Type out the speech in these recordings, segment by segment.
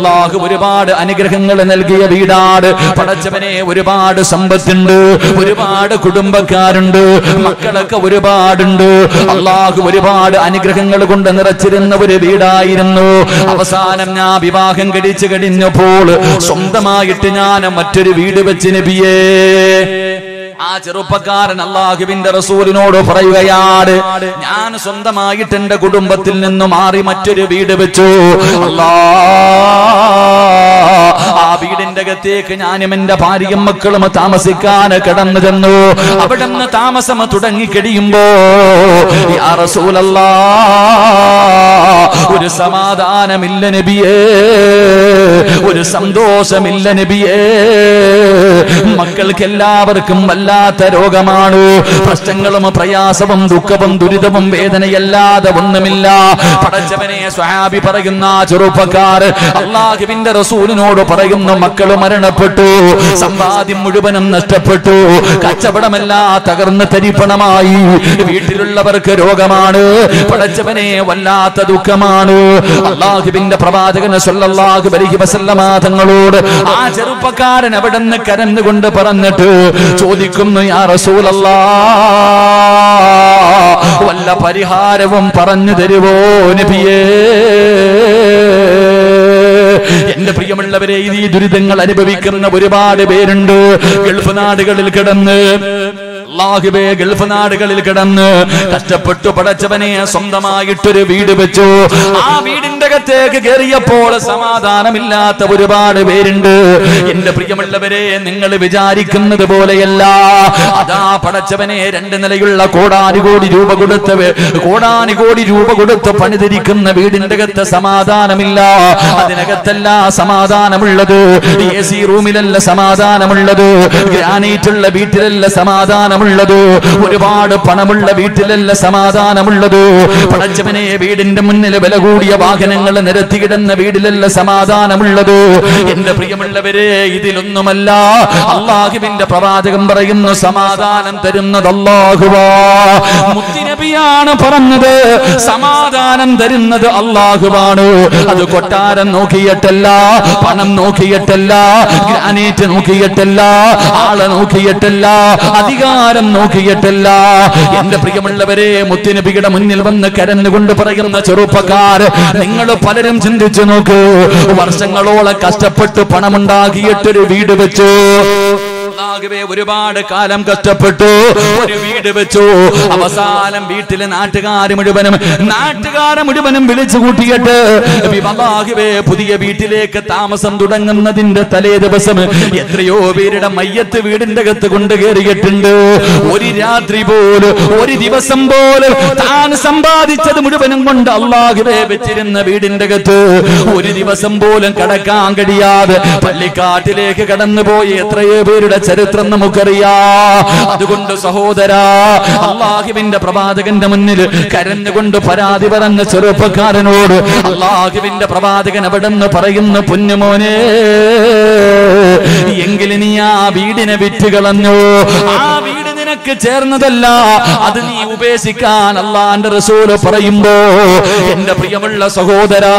അള്ളാഹു ഒരുപാട് അനുഗ്രഹങ്ങൾ നൽകിയ വീടാട് പടച്ചവനെ ഒരുപാട് സമ്പത്തുണ്ട് ഒരുപാട് കുടുംബക്കാരുണ്ട് മക്കളൊക്കെ ഒരുപാടുണ്ട് അള്ളാഹു ഒരുപാട് അനുഗ്രഹങ്ങൾ കൊണ്ട് നിറച്ചിരുന്ന ഒരു വീടായിരുന്നു അവസാനം ഞാൻ വിവാഹം കഴിച്ചു കഴിഞ്ഞപ്പോൾ സ്വന്തമായിട്ട് ഞാൻ മറ്റൊരു വീട് വെച്ച് നബിയേ ആ ചെറുപ്പക്കാരൻ അള്ളാഹുവിന്റെ റസൂലിനോട് പറയുകയാണ് ഞാൻ സ്വന്തമായിട്ട് എന്റെ കുടുംബത്തിൽ നിന്ന് മാറി മറ്റൊരു വീട് വെച്ചു അല്ലാ ആ വീടിന്റെ അകത്തേക്ക് ഞാനും എന്റെ ഭാര്യയും മക്കളും താമസിക്കാൻ കടന്നു ചെന്നു അവിടെ നിന്ന് താമസം തുടങ്ങി കഴിയുമ്പോ യാ റസൂലല്ലാ ഒരു സമാധാനമില്ല നബിയേ ഒരു സന്തോഷമില്ല നബിയേ മക്കൾക്ക് എല്ലാവർക്കും വല്ലാത്ത രോഗമാണ് പ്രശ്നങ്ങളും പ്രയാസവും ദുഃഖവും ദുരിതവും വേദനയല്ലാതെ ഒന്നുമില്ല പടച്ചവനെ സ്വഹാബി പറയുന്ന ആ ചെറുപ്പക്കാർ അള്ളാഹുവിന്റെ റസൂലിനോട് പറയുന്നു മക്കള് മരണപ്പെട്ടു സമ്പാദ്യം മുഴുവനും നഷ്ടപ്പെട്ടു കച്ചവടമെല്ലാം തകർന്ന് തരിപ്പണമായി വീട്ടിലുള്ളവർക്ക് രോഗമാണ് പടച്ചവനെ വല്ലാത്ത ദുഃഖമാണ് അള്ളാഹുവിന്റെ പ്രവാചകന് സല്ലല്ലാഹു അലൈഹി വസല്ലമ തങ്ങളോട് ആ ചെറുപ്പക്കാരൻ അവിടെ നിന്ന് കരന്നുകൊണ്ട് പറഞ്ഞിട്ട് ചോദിക്കുന്നു യാ റസൂലല്ലാ വല്ല പരിഹാരവും പറഞ്ഞു തരുവോ നബിയേ എന്റെ പ്രിയമുള്ളവരെ ഈ ദുരിതങ്ങൾ അനുഭവിക്കുന്ന ഒരുപാട് പേരുണ്ട് ഗൾഫ് നാടുകളിൽ കിടന്ന് അള്ളാഹുബേ ഗൾഫ് നാടുകളിൽ കിടന്ന് കഷ്ടപ്പെട്ടു പടച്ചവനെ സ്വന്തമായിട്ടൊരു വീട് വെച്ചു ആ വീടിന്റെ അകത്തേക്ക് കയറിയപ്പോൾ സമാധാനമില്ലാത്ത ഒരുപാട് പേരുണ്ട് എന്റെ പ്രിയമുള്ളവരെ നിങ്ങൾ വിചാരിക്കുന്നത് പോലെയല്ല അതാ പടച്ചവനെ രണ്ട് നിലയുള്ള കോടാനുകോടി രൂപ കൊടുത്ത് വേ- കോടാനുകോടി രൂപ കൊടുത്ത് പണിതിരിക്കുന്ന വീടിന്റെ അകത്ത് സമാധാനമില്ല അതിനകത്തല്ല സമാധാനമുള്ളത് എ സി റൂമിലല്ല സമാധാനമുള്ളത് ഗ്രാനൈറ്റുള്ള വീട്ടിലല്ല സമാധാനമുള്ളത് ഒരുപാട് പണമുള്ള വീട്ടിലല്ല സമാധാനമുള്ളത് പടച്ചവനെ വീടിന്റെ മുന്നിൽ വില കൂടിയ വാഹനങ്ങൾ നിരത്തിയിടുന്ന വീടിലല്ല സമാധാനമുള്ളത് എന്റെ പ്രിയമുള്ളവരെ ഇതിലൊന്നുമല്ല അള്ളാഹുവിന്റെ പ്രവാചകം പറയുന്നു സമാധാനം തരുന്നത് അള്ളാഹുവാ മുത്തിനബിയാണ് പറഞ്ഞത് സമാധാനം തരുന്നത് അള്ളാഹുവാണ് അത് കൊട്ടാരം നോക്കിയിട്ടല്ല പണം നോക്കിയിട്ടല്ല ഗ്രാനൈറ്റ് നോക്കിയിട്ടല്ല ആളെ നോക്കിയിട്ടല്ല അധികാരം നോക്കിയിട്ടല്ല എന്റെ പ്രിയമുള്ളവരെ മുത്തുനബിയുടെ മുന്നിൽ വന്ന് കരഞ്ഞുകൊണ്ട് പറയുന്ന ചെറുപ്പക്കാർ നിങ്ങൾ പലരും ചിന്തിച്ചു നോക്ക് വർഷങ്ങളോളം കഷ്ടപ്പെട്ട് പണമുണ്ടാക്കിയിട്ടൊരു വീട് വെച്ചു അല്ലാഹുവേ ഒരുപാട് കാലം കഷ്ടപ്പെട്ടു ഒരു വീട് വെച്ചു അവസാനം വീട്ടിലെ നാട്ടുകാര് മുഴുവനും നാട്ടുകാരെ മുഴുവനും വിളിച്ചു കൂട്ടിയിട്ട് അല്ലാഹുവേ പുതിയ വീട്ടിലേക്ക് താമസം തുടങ്ങുന്നതിന്റെ തലേ ദിവസം എത്രയോ പേരുടെ മയ്യത്ത് വീടിന്റെ അകത്ത് കൊണ്ട് കയറിയിട്ടുണ്ട് ഒരു രാത്രി പോലും ഒരു ദിവസം പോലും താൻ സമ്പാദിച്ചത് മുഴുവനും കൊണ്ട് അള്ളാഹുവേ വെച്ചിരുന്ന വീടിന്റെ അകത്ത് ഒരു ദിവസം പോലും കടക്കാൻ കഴിയാതെ പള്ളിക്കാട്ടിലേക്ക് കടന്നുപോയി എത്രയോ പേരുടെ ചരിത്രം നമുക്കറിയാ അതുകൊണ്ട് സഹോദരാ അള്ളാഹുവിന്റെ പ്രവാചകന്റെ മുന്നിൽ കരഞ്ഞുകൊണ്ട് പരാതി പറഞ്ഞ ചെറുപ്പക്കാരനോട് അള്ളാഹുവിന്റെ പ്രവാചകൻ അവിടെ നിന്ന് പറയുന്നു പൊന്നുമോനെ എങ്കിലും നീ ആ വീടിനെ വിറ്റ് കളഞ്ഞു ആ വീട് നിനക്ക് ചേർന്നതല്ല അത് നീ ഉപേക്ഷിക്കാൻ അള്ളാന്റെ റസൂല് പറയുമ്പോ എന്റെ പ്രിയമുള്ള സഹോദരാ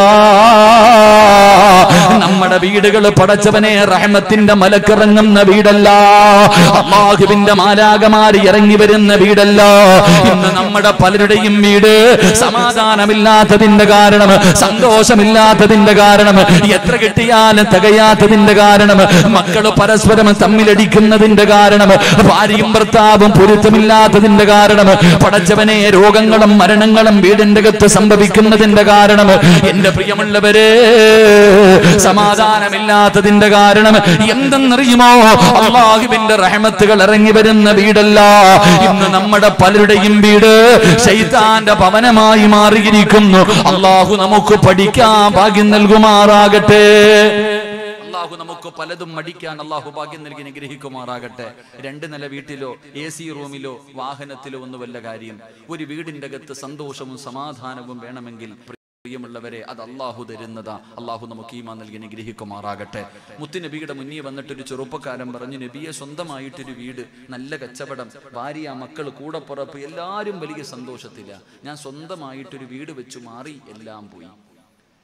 നമ്മുടെ വീടുകൾ പടച്ചവനെ റഹ്മത്തിന്റെ മലക്കിറങ്ങുന്ന വീടല്ല അള്ളാഹുവിന്റെ മാലാകമാരി ഇറങ്ങി വരുന്ന വീടല്ല ഇന്ന് നമ്മുടെ പലരുടെയും വീട് സമാധാനമില്ലാത്തതിന്റെ കാരണം സന്തോഷമില്ലാത്തതിന്റെ കാരണം എത്ര കിട്ടിയാലും തികയാത്തതിന്റെ കാരണം മക്കൾ പരസ്പരം തമ്മിലടിക്കുന്നതിന്റെ കാരണം ഭാര്യയും ഭർത്താവും പൊരുത്തമില്ലാത്തതിന്റെ കാരണം പടച്ചവനെ രോഗങ്ങളും മരണങ്ങളും വീടിന്റെ അകത്ത് സംഭവിക്കുന്നതിന്റെ കാരണം എന്റെ പ്രിയമുള്ളവരെ സമാധാനമില്ലാത്തതിന്റെ കാരണം എന്തെന്നറിയുമോ അള്ളാഹുവിന്റെ റഹമത്തുകൾ ഇറങ്ങി വരുന്ന വീടല്ല ഇന്ന് നമ്മുടെ പലരുടെയും വീട് ശൈത്താന്റെ ഭവനമായി മാറിയിരിക്കുന്നു അള്ളാഹു നമുക്ക് പഠിക്കാൻ ഭാഗ്യം നൽകുമാറാകട്ടെ അള്ളാഹു നമുക്ക് പലതും മടിക്കാൻ അള്ളാഹു ഭാഗ്യം നൽകി അനുഗ്രഹിക്കുമാറാകട്ടെ രണ്ട് നില വീട്ടിലോ എ സി റൂമിലോ വാഹനത്തിലോ ഒന്നും വല്ല കാര്യം ഒരു വീടിന്റെ അകത്ത് സന്തോഷവും സമാധാനവും വേണമെങ്കിൽ പ്രിയമുള്ളവരെ അത് അള്ളാഹു തരുന്നതാ അള്ളാഹു നമുക്ക് ഈമാ നൽകി അനുഗ്രഹിക്കുമാറാകട്ടെ മുത്തുനബിയുടെ മുന്നിൽ വന്നിട്ട് ഒരു ചെറുപ്പക്കാരൻ പറഞ്ഞു നബിയെ സ്വന്തമായിട്ടൊരു വീട് നല്ല കച്ചവടം ഭാര്യ മക്കൾ കൂടപ്പുറപ്പ് എല്ലാവരും വലിയ സന്തോഷത്തില്ല ഞാൻ സ്വന്തമായിട്ടൊരു വീട് വെച്ചു മാറി എല്ലാം പോയി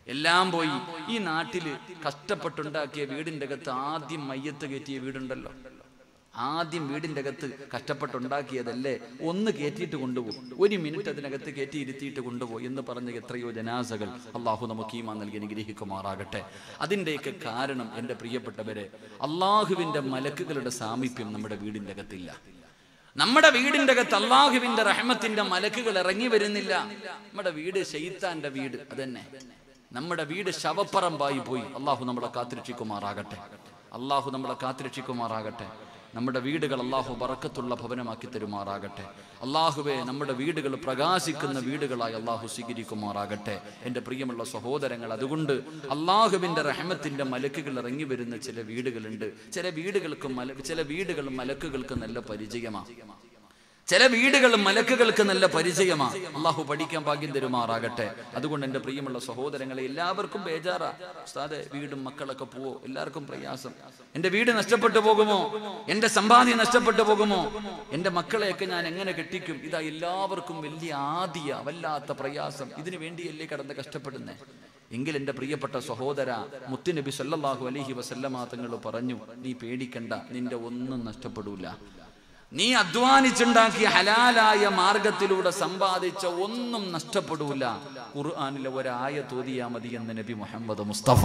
എല്ലാം പോയി ഈ നാട്ടില് കഷ്ടപ്പെട്ടുണ്ടാക്കിയ വീടിന്റെ അകത്ത് ആദ്യം മയ്യത്ത് കയറ്റിയ വീടുണ്ടല്ലോ ആദ്യം വീടിന്റെ അകത്ത് കഷ്ടപ്പെട്ടുണ്ടാക്കിയതല്ലേ ഒന്ന് കയറ്റിയിട്ട് കൊണ്ടുപോകും ഒരു മിനിറ്റ് അതിനകത്ത് കയറ്റി ഇരുത്തിയിട്ട് കൊണ്ടുപോയി എന്ന് പറഞ്ഞ എത്രയോ ജനാസകൾ അള്ളാഹു നമുക്ക് ഈമാ നൽകി അനുഗ്രഹിക്കുമാറാകട്ടെ അതിൻ്റെയൊക്കെ കാരണം എൻ്റെ പ്രിയപ്പെട്ടവരെ അള്ളാഹുവിൻ്റെ മലക്കുകളുടെ സാമീപ്യം നമ്മുടെ വീടിന്റെ അകത്തില്ല നമ്മുടെ വീടിന്റെ അകത്ത് അള്ളാഹുവിന്റെ റഹ്മത്തിന്റെ മലക്കുകൾ ഇറങ്ങി വരുന്നില്ല നമ്മുടെ വീട് ഷെയ്ത്താന്റെ വീട് അതന്നെ നമ്മുടെ വീട് ശവപ്പറമ്പായി പോയി അള്ളാഹു നമ്മളെ കാത്തിരക്ഷിക്കുമാറാകട്ടെ അള്ളാഹു നമ്മളെ കാത്തിരക്ഷിക്കുമാറാകട്ടെ നമ്മുടെ വീടുകൾ അള്ളാഹു ബറക്കത്തുള്ള ഭവനമാക്കി തരുമാറാകട്ടെ അള്ളാഹുവെ നമ്മുടെ വീടുകൾ പ്രകാശിക്കുന്ന വീടുകളായി അള്ളാഹു സ്വീകരിക്കുമാറാകട്ടെ എൻ്റെ പ്രിയമുള്ള സഹോദരങ്ങൾ അതുകൊണ്ട് അള്ളാഹുവിൻ്റെ റഹ്മത്തിൻ്റെ മലക്കുകൾ ഇറങ്ങി വരുന്ന ചില വീടുകളുണ്ട് ചില വീടുകൾക്ക് മല ചില വീടുകൾ മലക്കുകൾക്ക് നല്ല പരിചയമാണ് ചില വീടുകൾ മലക്കുകൾക്ക് നല്ല പരിചയമാ അള്ളാഹു പഠിക്കാൻ ഭാഗ്യം തരുമാറാകട്ടെ അതുകൊണ്ട് എൻ്റെ പ്രിയമുള്ള സഹോദരങ്ങളെ എല്ലാവർക്കും ബേജാറാ ഉസ്താദെ വീടും മക്കളൊക്കെ പോവോ എല്ലാവർക്കും പ്രയാസം എൻ്റെ വീട് നഷ്ടപ്പെട്ടു പോകുമോ എൻ്റെ സമ്പാദ്യം നഷ്ടപ്പെട്ടു പോകുമോ എൻ്റെ മക്കളെയൊക്കെ ഞാൻ എങ്ങനെ കെട്ടിക്കും ഇതാ എല്ലാവർക്കും വലിയ ആദിയ വല്ലാത്ത പ്രയാസം ഇതിനു വേണ്ടിയല്ലേ കടന്ന് കഷ്ടപ്പെടുന്നേ എങ്കിൽ എൻ്റെ പ്രിയപ്പെട്ട സഹോദര മുത്തുനബി സല്ലല്ലാഹു അലൈഹി വസല്ലമ തങ്ങൾ പറഞ്ഞു നീ പേടിക്കണ്ട നിന്റെ ഒന്നും നഷ്ടപ്പെടൂല നീ അധ്വാനിച്ചുണ്ടാക്കിയ ഹലാലായ മാർഗത്തിലൂടെ സമ്പാദിച്ച ഒന്നും നഷ്ടപ്പെടൂല ഖുർആാനിലെ ഒരായ തോതിയാ മതി എന്ന് നബി മുഹമ്മദ് മുസ്തഫ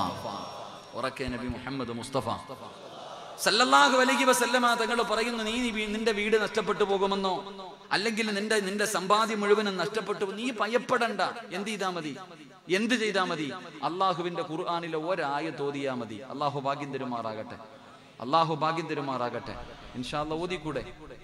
ഉറക്കെ നബി മുഹമ്മദ് മുസ്തഫ സല്ലല്ലാഹു അലൈഹി വസല്ലമ തങ്ങൾ പറയുന്നു നീ നീ വീ- നിന്റെ വീട് നഷ്ടപ്പെട്ടു പോകുമെന്നോ അല്ലെങ്കിൽ നിന്റെ നിന്റെ സമ്പാദ്യം മുഴുവനും നഷ്ടപ്പെട്ടു നീ ഭയപ്പെടണ്ട എന്ത് ചെയ്താ മതി എന്ത് ചെയ്താ മതി അള്ളാഹുവിന്റെ ഖുർആാനിലെ ഒരായ തോതിയാ മതി അള്ളാഹു ഭാഗ്യം തരുമാറാകട്ടെ അള്ളാഹു ഭാഗ്യം തരുമാറാകട്ടെ ഇൻഷാല്ല ഓതിക്കൂടെ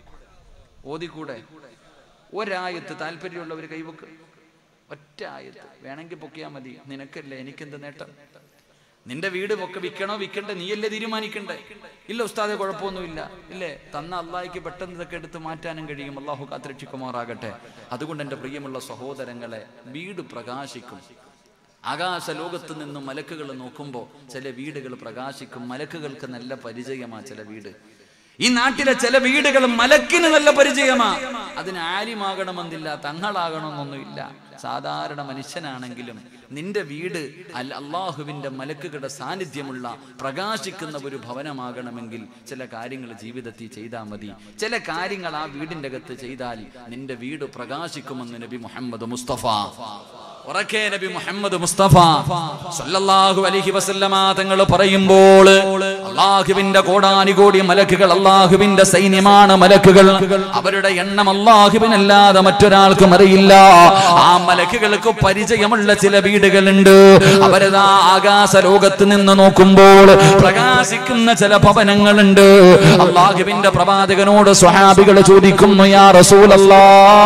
ഓതിക്കൂടെ ഒരായത്ത് താല്പര്യമുള്ളവർ കൈവക്ക് ഒറ്റ ആയത്ത് വേണമെങ്കിൽ പൊക്കിയാ മതി നിനക്കല്ലേ എനിക്കെന്ത് നേട്ടം നിന്റെ വീട് പൊക്കെ വിൽക്കണോ വിൽക്കണ്ടേ നീയല്ലേ തീരുമാനിക്കണ്ടേ ഇല്ല ഉസ്താദെ കുഴപ്പമൊന്നുമില്ല ഇല്ലേ തന്ന അള്ളാഹിക്ക് പെട്ടെന്ന് ഇതൊക്കെ എടുത്ത് മാറ്റാനും കഴിയും അള്ളാഹു കാത്തിരക്ഷിക്കുമാറാകട്ടെ അതുകൊണ്ട് എൻ്റെ പ്രിയമുള്ള സഹോദരങ്ങളെ വീട് പ്രകാശിക്കും ആകാശ ലോകത്ത് നിന്നും മലക്കുകൾ നോക്കുമ്പോൾ ചില വീടുകൾ പ്രകാശിക്കും മലക്കുകൾക്ക് നല്ല പരിചയമാ ചില വീട് ഈ നാട്ടിലെ ചില വീടുകൾ മലക്കിന് നല്ല പരിചയമാ അതിന് ആര്യമാകണമെന്നില്ല തങ്ങളാകണമെന്നൊന്നുമില്ല സാധാരണ മനുഷ്യനാണെങ്കിലും നിന്റെ വീട് അൽ അള്ളാഹുവിന്റെ മലക്കുകളുടെ സാന്നിധ്യമുള്ള പ്രകാശിക്കുന്ന ഒരു ഭവനമാകണമെങ്കിൽ ചില കാര്യങ്ങൾ ജീവിതത്തിൽ ചെയ്താൽ മതി ചില കാര്യങ്ങൾ ആ വീടിന്റെ അകത്ത് ചെയ്താൽ നിന്റെ വീട് പ്രകാശിക്കുമെന്ന് നബി മുഹമ്മദ് മുസ്തഫ ഉറക്കെ നബി മുഹമ്മദ് മുസ്തഫ സല്ലല്ലാഹു അലൈഹി വസല്ലമ തങ്ങൾ പറയുമ്പോൾ അള്ളാഹുവിന്റെ കോടാനുകോടി മലക്കുകൾ അള്ളാഹുവിന്റെ സൈന്യമാണ് മലക്കുകൾ അവരുടെ എണ്ണം അള്ളാഹുവിനല്ലാതെ മറ്റൊരാൾക്കും അറിയില്ല ആ മലക്കുകൾക്ക് പരിചയമുള്ള ചില വീടുകളുണ്ട് അവരതാ ആകാശ ലോകത്ത് നിന്ന് നോക്കുമ്പോൾ പ്രകാശിക്കുന്ന ചില ഭവനങ്ങളുണ്ട് അള്ളാഹുവിന്റെ പ്രവാചകനോട് സ്വഹാബികൾ ചോദിക്കുന്നു യാ റസൂലല്ലാ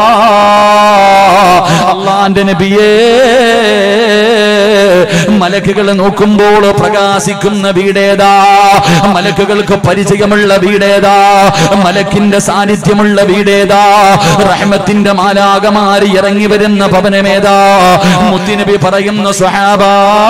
അള്ളാന്റെ നബിയേ മലക്കുകൾ നോക്കുമ്പോൾ പ്രകാശിക്കുന്ന വീടേതാ മലക്കുകൾക്ക് പരിചയമുള്ള വീടേതാ മലക്കിന്റെ സാന്നിധ്യമുള്ള വീടേതാ റഹ്മത്തിന്റെ മാലാകമാരി ഇറങ്ങി വരുന്ന ഭവനമേതാ മുത്തിനബി പറയുന്ന സ്വഹാബ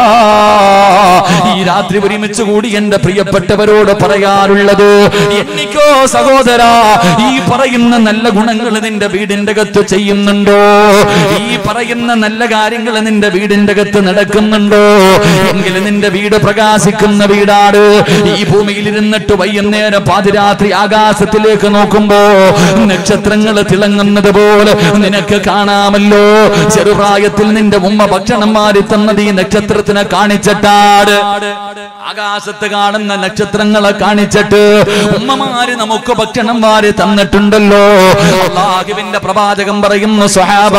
ഈ രാത്രി ഒരുമിച്ച് കൂടി എന്റെ പ്രിയപ്പെട്ടവരോട് പറയാറുള്ളത് എനിക്കോ സഹോദര ഈ പറയുന്ന നല്ല ഗുണങ്ങൾ നിന്റെ വീടിന്റെ അകത്ത് ചെയ്യുന്നുണ്ടോ ഈ പറയുന്ന നല്ല കാര്യങ്ങൾ നിന്റെ വീടിന്റെ അകത്ത് നടക്കുന്നുണ്ടോ എങ്കിൽ നിന്റെ വീട് പ്രകാശിക്കുന്ന വീടാണ് ഈ ഭൂമിയിൽ ഇരുന്നിട്ട് വൈകുന്നേരം പാതിരാത്രി ആകാശത്തിലേക്ക് നോക്കുമ്പോ നക്ഷത്രങ്ങൾ തിളങ്ങുന്നത് പോലെ നിനക്ക് കാണാമല്ലോ ചെറുപ്രായത്തിൽ നിന്റെ ഉമ്മ ഭക്ഷണം മാറി തന്നത് ഈ നക്ഷത്രത്തിനെ കാണിച്ചിട്ടാട് ആകാശത്ത് കാണുന്ന നക്ഷത്രങ്ങളെ കാണിച്ചിട്ട് ഉമ്മമാര് നമുക്ക് ഭക്ഷണം വാരി തന്നിട്ടുണ്ടല്ലോ അള്ളാഹുവിന്റെ പ്രവാചകം പറയുന്നു സ്വഹാബ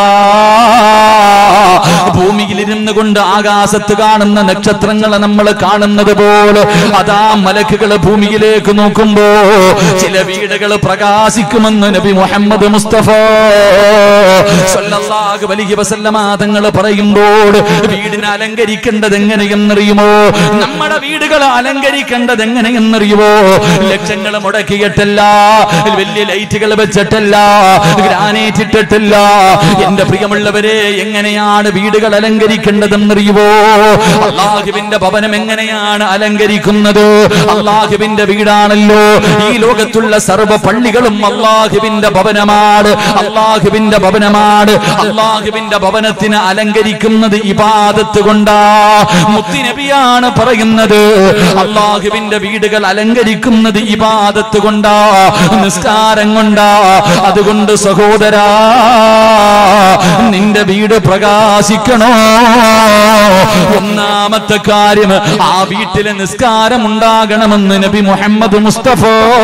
ഭൂമിയിൽ ഇരുന്ന് കൊണ്ട് ആകാശത്ത് കാണുന്ന നക്ഷത്രങ്ങളെ നമ്മൾ കാണുന്നത് പോലെ അതാ മലക്കുകൾ ഭൂമിയിലേക്ക് നോക്കുമ്പോ ചില വീടുകൾ പ്രകാശിക്കുമെന്ന് നബി മുഹമ്മദ് മുസ്തഫ സല്ലല്ലാഹു അലൈഹി വസല്ലമ തങ്ങൾ പറയുമ്പോൾ വീടിനെ അലങ്കരിക്കേണ്ടത് എങ്ങനെയെന്നറിയുമോ നമ്മുടെ വീട് വീടുകൾ അലങ്കരിക്കേണ്ടത് എങ്ങനെയെന്നറിയുവോ ലക്ഷങ്ങൾ മുടക്കിയിട്ടല്ല വലിയ ലൈറ്റുകൾ വെച്ചിട്ടല്ല ഗ്രാനൈറ്റ് ഇട്ടിട്ടില്ല എന്റെ പ്രിയമുള്ളവരെ എങ്ങനെയാണ് വീടുകൾ അലങ്കരിക്കേണ്ടതെന്നറിയുവോ അള്ളാഹുവിന്റെ ഭവനം എങ്ങനെയാണ് അലങ്കരിക്കുന്നത് അള്ളാഹുവിന്റെ വീടാണല്ലോ ഈ ലോകത്തുള്ള സർവ്വ പള്ളികളും അള്ളാഹുവിന്റെ ഭവനമാണ് അള്ളാഹുവിന്റെ ഭവനമാണ് അള്ളാഹുവിന്റെ ഭവനത്തിന് അലങ്കരിക്കുന്നത് ഇബാദത്ത് കൊണ്ടാ മുത്തിനബിയാണ് പറയുന്നത് അള്ളാഹുവിന്റെ വീടുകൾ അലങ്കരിക്കുന്നത് ഇബാദത്ത് കൊണ്ടാ നിസ്കാരം കൊണ്ടാ അതുകൊണ്ട് സഹോദരാ നിന്റെ വീട് പ്രകാശിക്കണോ ഒന്നാമത്തെ കാര്യം ആ വീട്ടിലെ നിസ്കാരം ഉണ്ടാകണമെന്ന് നബി മുഹമ്മദ് മുസ്തഫ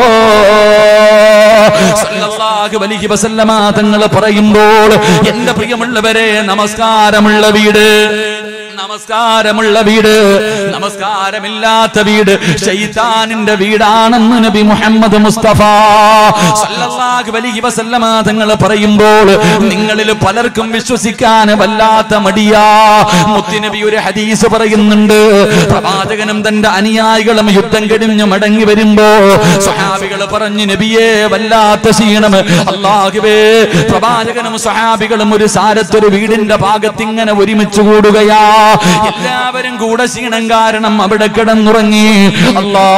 സല്ലല്ലാഹു അലൈഹി വസല്ലമ തങ്ങൾ പറയുമ്പോൾ എന്റെ പ്രിയമുള്ളവരെ നമസ്കാരമുള്ള വീട് നമസ്കാരമുള്ള വീട് നമസ്കാരമില്ലാത്ത വീട് ശൈത്താനിന്റെ വീടാണെന്ന് നബി മുഹമ്മദ് മുസ്തഫ സല്ലല്ലാഹു അലൈഹി വസല്ലമ തങ്ങൾ പറയുമ്പോൾ നിങ്ങളിൽ പലർക്കും വിശ്വസിക്കാൻ വല്ലാത്ത മടിയാ മുത്തുനബി ഒരു ഹദീസ് പറയുന്നുണ്ട് പ്രവാചകനും തന്റെ അനുയായികളും യുദ്ധം കഴിഞ്ഞ് മടങ്ങി വരുമ്പോ സഹാബികൾ പറഞ്ഞു നബിയെ വല്ലാത്ത ക്ഷീണം അള്ളാഹുവേ പ്രവാചകനും സഹാബികളും ഒരു സാരത്തൊരു വീടിന്റെ ഭാഗത്ത് ഇങ്ങനെ ഒരുമിച്ച് കൂടുകയാ എല്ലാവരും കൂടെ ക്ഷീണം കാരണം അവിടെ കിടന്നുറങ്ങി അല്ലാ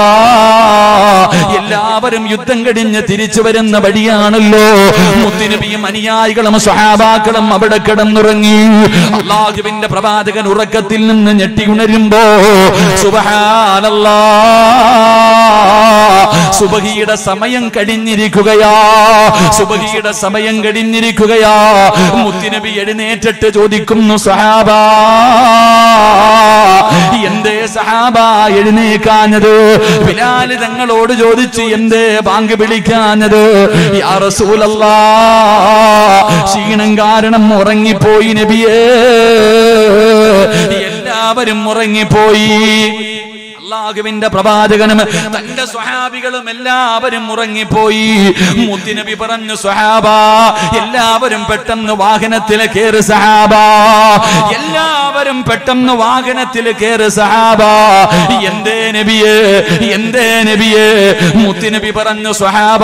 എല്ലാവരും യുദ്ധം കഴിഞ്ഞ് തിരിച്ചു വരുന്ന വഴിയാണല്ലോ മുത്തുനബിയും അനുയായികളും സ്വഹാബാക്കളും അവിടെ കിടന്നുറങ്ങി അള്ളാഹുവിന്റെ പ്രവാചകൻ ഉറക്കത്തിൽ നിന്ന് ഞെട്ടി ഉണരുമ്പോ സുബഹാനല്ലാ സുബഹിയുടെ സമയം കഴിഞ്ഞിരിക്കുകയാ സുബഹിയുടെ സമയം കഴിഞ്ഞിരിക്കുകയാ മുത്തുനബി എഴുന്നേറ്റിട്ട് ചോദിക്കുന്നു സഹാബാ എന്തേ സഹാബ എഴുന്നേക്കാഞ്ഞത് ബിലാല് തങ്ങളോട് ചോദിച്ചു എന്തേ ബാങ്ക് വിളിക്കാഞ്ഞത് യാ റസൂലല്ലാ ക്ഷീണം കാരണം ഉറങ്ങിപ്പോയി നബിയേ എല്ലാവരും ഉറങ്ങിപ്പോയി അള്ളാഹുവിന്റെ പ്രവാചകനും തന്റെ സ്വഹാബികളും എല്ലാവരും ഉറങ്ങിപ്പോയി മുത്തിനബി പറഞ്ഞു സ്വഹാബ എല്ലാവരും പെട്ടെന്ന് വാഹനത്തിൽ കയറി സഹാബ എല്ലാവരും പെട്ടെന്ന് വാഹനത്തിൽ കയറി സഹാബ എന്തേ നബിയേ എന്തേ നബിയേ മുത്തിനബി പറഞ്ഞു സ്വഹാബ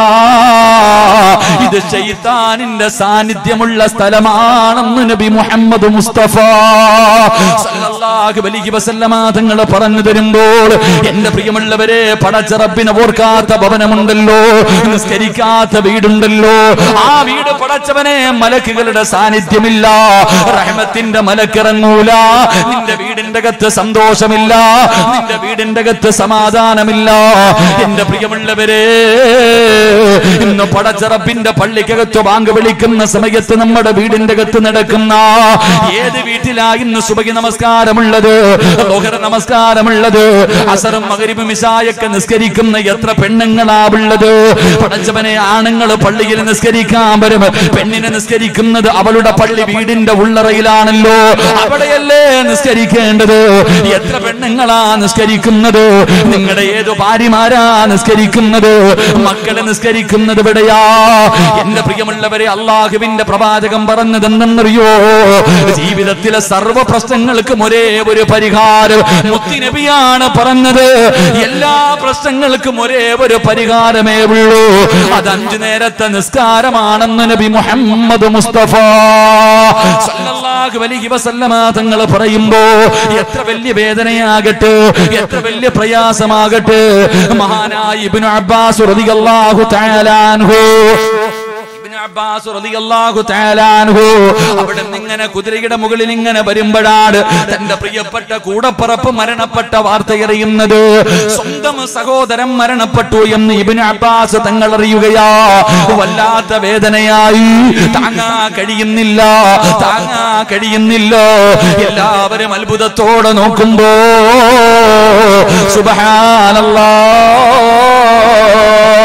ഇത് ശൈത്താനിന്റെ സാന്നിധ്യമുള്ള സ്ഥലമാണെന്ന് നബി മുഹമ്മദ് മുസ്തഫ സല്ലല്ലാഹു അലൈഹി വസല്ലമ തങ്ങൾ പറഞ്ഞു തരുമ്പോൾ എന്റെ പ്രിയമുള്ളവരെ പടച്ചറപ്പിനെ ഓർക്കാത്ത ഭവനമുണ്ടല്ലോ നിസ്കരിക്കാത്ത വീടുണ്ടല്ലോ ആ വീട് പടച്ചവനെ മലക്കുകളുടെ സാന്നിധ്യമില്ല റഹ്മത്തിന്റെ മലക്കിറങ്ങൂല നിന്റെ വീടിന്റെ അകത്ത് സന്തോഷമില്ല നിന്റെ വീടിന്റെ അകത്ത് സമാധാനമില്ല എന്റെ പ്രിയമുള്ളവരെ ഇന്ന് പടച്ചറപ്പിന്റെ പള്ളിക്കകത്ത് ബാങ്ക് വിളിക്കുന്ന സമയത്ത് നമ്മുടെ വീടിന്റെ അകത്ത് നടക്കുന്ന ഏത് വീട്ടിലാ ഇന്ന് സുബഹി നമസ്കാരമുള്ളത് ലോഹര നമസ്കാരമുള്ളത് അസറും മകരിബും ഇശായൊക്കെ നിസ്കരിക്കുന്ന എത്ര പെണ്ണുങ്ങളാ ഉള്ളത് പടച്ചവനെ ആണുങ്ങൾ പള്ളിയിൽ നിസ്കരിക്കാൻ വരും പെണ്ണിനെ നിസ്കരിക്കുന്നത് അവളുടെ പള്ളി വീടിന്റെ ഉള്ളറയിലാണല്ലോ അവിടെയല്ലേ നിസ്കരിക്കേണ്ടത് എത്ര പെണ്ണുങ്ങളാ നിസ്കരിക്കുന്നത് നിങ്ങളുടെ ഏതു ഭാര്യമാരാ നിസ്കരിക്കുന്നത് മക്കളെ നിസ്കരിക്കുന്നത് എവിടെയാ എന്റെ പ്രിയമുള്ളവരെ അള്ളാഹുവിന്റെ പ്രവാചകം പറഞ്ഞത് എന്തെന്നറിയോ ജീവിതത്തിലെ സർവ്വ പ്രശ്നങ്ങൾക്കും ഒരേ ഒരു പരിഹാരം മുത്തിനബിയാണ് പറഞ്ഞത് എല്ലാ പ്രശ്നങ്ങൾക്കും ഒരേ ഒരു പരിഹാരമേ ഉള്ളൂ അത് അഞ്ചു നേരത്തെ നിസ്കാരമാണെന്ന് നബി മുഹമ്മദ് മുസ്തഫ സല്ലല്ലാഹു അലൈഹി വസല്ലമ തങ്ങൾ പറയുമ്പോ എത്ര വലിയ വേദനയാകട്ടെ എത്ര വലിയ പ്രയാസമാകട്ടെ മഹാനായ ഇബ്നു അബ്ബാസ് റളിയല്ലാഹു തആല അൻഹു ഇബ്നു അബ്ബാസ് റളിയല്ലാഹു തആല അൻഹു അവിടെ നിന്ന് ഇങ്ങനെ കുതിരയുടെ മുകളിൽ ഇങ്ങനെ വരുമ്പോഴാണ് തന്റെ പ്രിയപ്പെട്ട കൂടപ്പറപ്പ് മരണപ്പെട്ട വാർത്ത അറിയുന്നത് സ്വന്തം സഹോദരൻ മരണപ്പെട്ടു എന്ന് ഇബ്നു അബ്ബാസ് തങ്ങൾ അറിയുകയാ വല്ലാത്ത വേദനയായി താങ്ങാ കഴിയുന്നില്ല താങ്ങാ കഴിയുന്നില്ല എല്ലാവരും അത്ഭുതത്തോടെ നോക്കുമ്പോ സുബഹാനല്ലാ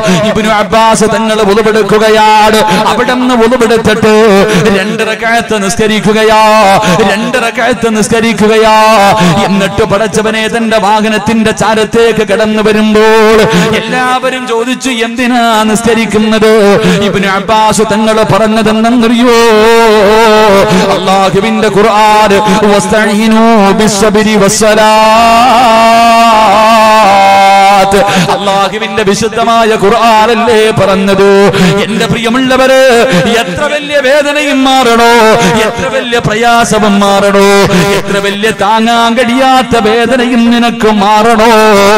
ഇബ്നു അബ്ബാസ് തങ്ങൾ ഉളുവെടുക്കുകയാണ് അവിടെ നിന്ന് ഉളുവെടുത്തിട്ട് രണ്ടരക്കാലത്ത് നിസ്കരിക്കുകയാ രണ്ടരക്കാലത്ത് നിസ്കരിക്കുകയാ എന്നിട്ട് പടച്ചവനെ തന്റെ വാഹനത്തിന്റെ ചാരത്തേക്ക് കടന്നു വരുമ്പോൾ എല്ലാവരും ചോദിച്ചു എന്തിനാ നിസ്കരിക്കുന്നത് ഇബ്നു അബ്ബാസ് തങ്ങൾ പറഞ്ഞതെന്നറിയോ അള്ളാഹുവിന്റെ ഖുർആൻ വസ്തഈനു ബിസ്സബ്രി വസ്സലാത്ത് അള്ളാഹുവിന്റെ വിശുദ്ധമായ ഖുർആനല്ലേ പറഞ്ഞത് എന്റെ പ്രിയമുള്ളവര് എത്ര വലിയ വേദനയും മാറണോ എത്ര വലിയ പ്രയാസവും മാറണോ എത്ര വലിയ താങ്ങാൻ കഴിയാത്ത വേദനയും നിനക്ക് മാറണോ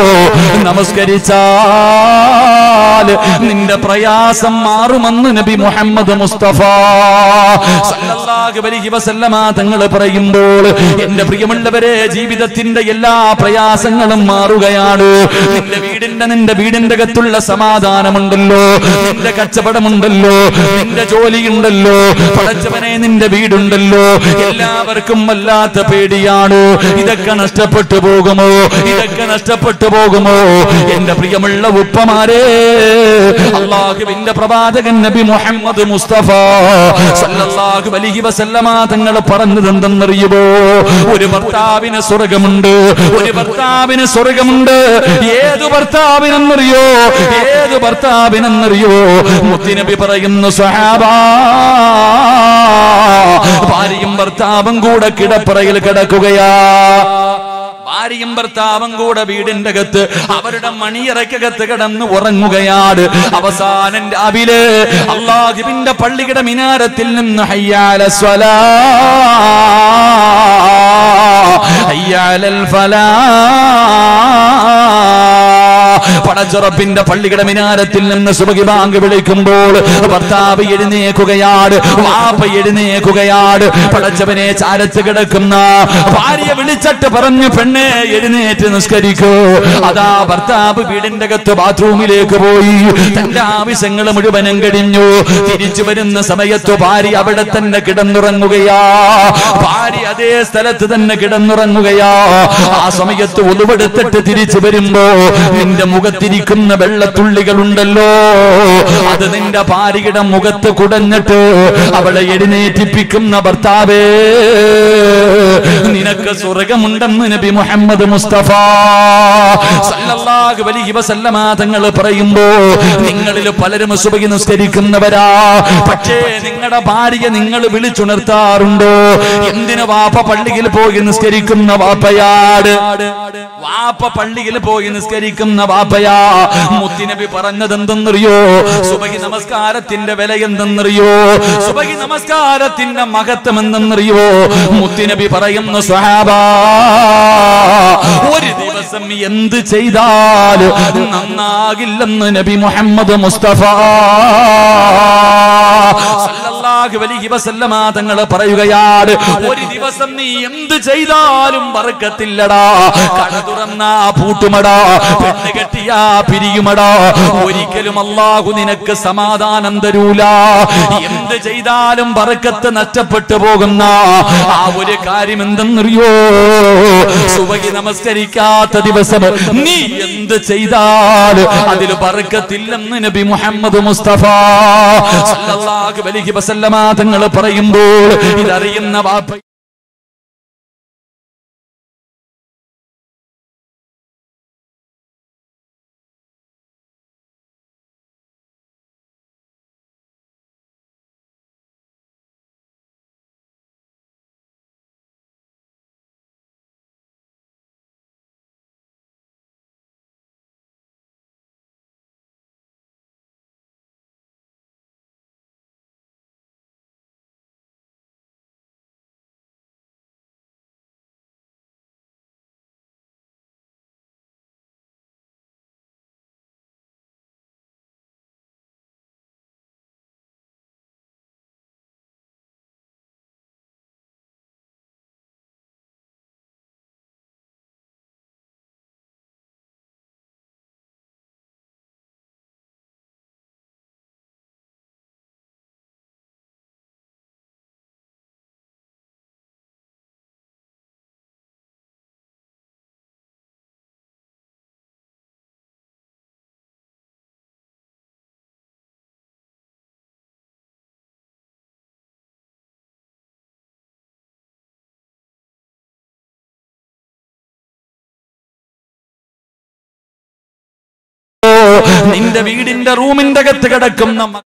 നമസ്കരിച്ചാൽ നിന്റെ പ്രയാസം മാറുമെന്ന് നബി മുഹമ്മദ് മുസ്തഫ സല്ലല്ലാഹു അലൈഹി വസല്ലമ തങ്ങൾ പറയുമ്പോൾ എന്റെ പ്രിയമുള്ളവരെ ജീവിതത്തിന്റെ എല്ലാ പ്രയാസങ്ങളും മാറുകയാണ് നിന്റെ വീടിന്റെ നിന്റെ വീടിന്റെ അകത്തുള്ള സമാധാനമുണ്ടല്ലോ നിന്റെ കച്ചവടമുണ്ടല്ലോ നിന്റെ ജോലിയുണ്ടല്ലോ പടച്ചവനെ നിന്റെ വീടുണ്ടല്ലോ എല്ലാവർക്കും വല്ലാത്ത പേടിയാണ് ഇതൊക്കെ നഷ്ടപ്പെട്ടു പോകുമോ ഇതൊക്കെ നഷ്ടപ്പെട്ടു പോകുമോ എന്റെ പ്രിയമുള്ള ഉപ്പമാരെ അള്ളാഹുവിന്റെ പ്രവാചകൻ നബി മുഹമ്മദ് മുസ്തഫ സല്ലല്ലാഹു അലൈഹി വസല്ലമ തങ്ങൾ പറഞ്ഞത് എന്തെന്നറിയുമോ ഒരു ഭർത്താവിന് സ്വർഗമുണ്ട് ഒരു ഭർത്താവിന് സ്വർഗമുണ്ട് ഏത് ഭർത്താവിനെന്നറിയോ ഏത് ഭർത്താവിനെന്നറിയോ മുത്തിനബി പറയുന്നു സ്വഹാബാ ഭാര്യയും ഭർത്താവും കൂടെ കിടപ്പറയിൽ കിടക്കുകയാ ഭാര്യയും ഭർത്താവും കൂടെ വീടിന്റെ അകത്ത് അവരുടെ മണിയറയ്ക്കകത്ത് കിടന്ന് ഉറങ്ങുകയാണ് അവസാനം രാവിലെ അള്ളാഹുവിന്റെ പള്ളിയുടെ മിനാരത്തിൽ നിന്ന് ഹയ്യാല സ്വലാ ഹയ്യാലൽ ഫലാ പടച്ചുറപ്പിന്റെ പള്ളിയുടെ മിനാരത്തിൽ നിന്ന് സുബഹി ബാങ്ക് വിളിക്കുമ്പോൾ ഭർത്താവ് എഴുന്നേക്കുകയാണ് വാപ്പ എഴുന്നേക്കുകയാണ് പടച്ചവനെ ചാരത്ത് കിടക്കുന്ന ഭാര്യ വിളിച്ചിട്ട് പറഞ്ഞു പെണ്ണെ എഴുന്നേറ്റ് നിസ്കരിക്കൂ അതാ ഭർത്താവ് വീടിന്റെ അകത്ത് ബാത്റൂമിലേക്ക് പോയി തന്റെ ആവശ്യങ്ങൾ മുഴുവനും കഴിഞ്ഞു തിരിച്ചു വരുന്ന സമയത്ത് ഭാര്യ അവിടെ തന്നെ കിടന്നുറങ്ങുകയാ ഭാര്യ അതേ സ്ഥലത്ത് തന്നെ കിടന്നുറങ്ങുകയാ ആ സമയത്ത് ഒതുവെടുത്തിട്ട് തിരിച്ചു വരുമ്പോ നിന്റെ മുഖത്തിരിക്കുന്ന വെള്ളത്തുള്ളികളുണ്ടല്ലോ അത് നിന്റെ ഭാര്യയുടെ മുഖത്ത് കുടഞ്ഞിട്ട് അവളെ എഴുന്നേറ്റിപ്പിക്കുന്ന ഭർത്താവേ നിനക്ക് സ്വർഗമുണ്ടെന്ന് നബി മുഹമ്മദ് മുസ്തഫ സല്ലല്ലാഹു അലൈഹി വസല്ലമ തങ്ങൾ പറയുമ്പോ നിങ്ങളിൽ പലരും സുബഹി നിസ്കരിക്കുന്നവരാ പക്ഷേ നിങ്ങളുടെ ഭാര്യ നിങ്ങൾ വിളിച്ചുണർത്താറുണ്ടോ എന്തിനു വാപ്പ പള്ളിയിൽ പോയി നിസ്കരിക്കുന്ന വാപ്പയാട് വാപ്പ പള്ളിയിൽ പോയി നിസ്കരിക്കുന്ന വാപ്പയാ മുത്തിനബി പറഞ്ഞത് എന്തെന്നറിയോ സുബഹി നമസ്കാരത്തിന്റെ വില എന്തെന്നറിയോ സുബഹി നമസ്കാരത്തിന്റെ മഹത്വം എന്തെന്നറിയോ മുത്തിനബി പറയുന്ന സ്വഹാബ ഒരു ദിവസം എന്ത് ചെയ്താലും നന്നാകില്ലെന്ന് നബി മുഹമ്മദ് മുസ്തഫ സല്ലല്ലാഹു അലൈഹി വസല്ലമ തങ്ങൾ പറയുകയാണ് ഒരു ദിവസം നീ എന്ത് ചെയ്താലും ബർക്കത്തില്ലടാ കട തുറന്നാ പൂട്ടുമടാ പെണ്ണ് കെട്ടിയാ പിരിയുമടാ ഒരിക്കലും അള്ളാഹു നിനക്ക് സമാധാനം തരൂല എന്ത് ചെയ്താലും ബർക്കത്ത് നഷ്ടപ്പെട്ടു പോകുന്ന ആ ഒരു കാര്യം എന്തെന്നറിയോ സുബഹി നമസ്കരിക്കാത്ത ദിവസം നീ എന്ത് ചെയ്താൽ അതിൽ ബർക്കത്തില്ലെന്ന് നബി മുഹമ്മദ് മുസ്തഫ സല്ലല്ലാഹു അലൈഹി വസല്ലമ തങ്ങൾ പറയുമ്പോൾ ഇതറിയുന്ന വാപ്പ നിന്റെ വീടിന്റെ റൂമിന്റെ അകത്ത് കിടക്കുന്ന മ-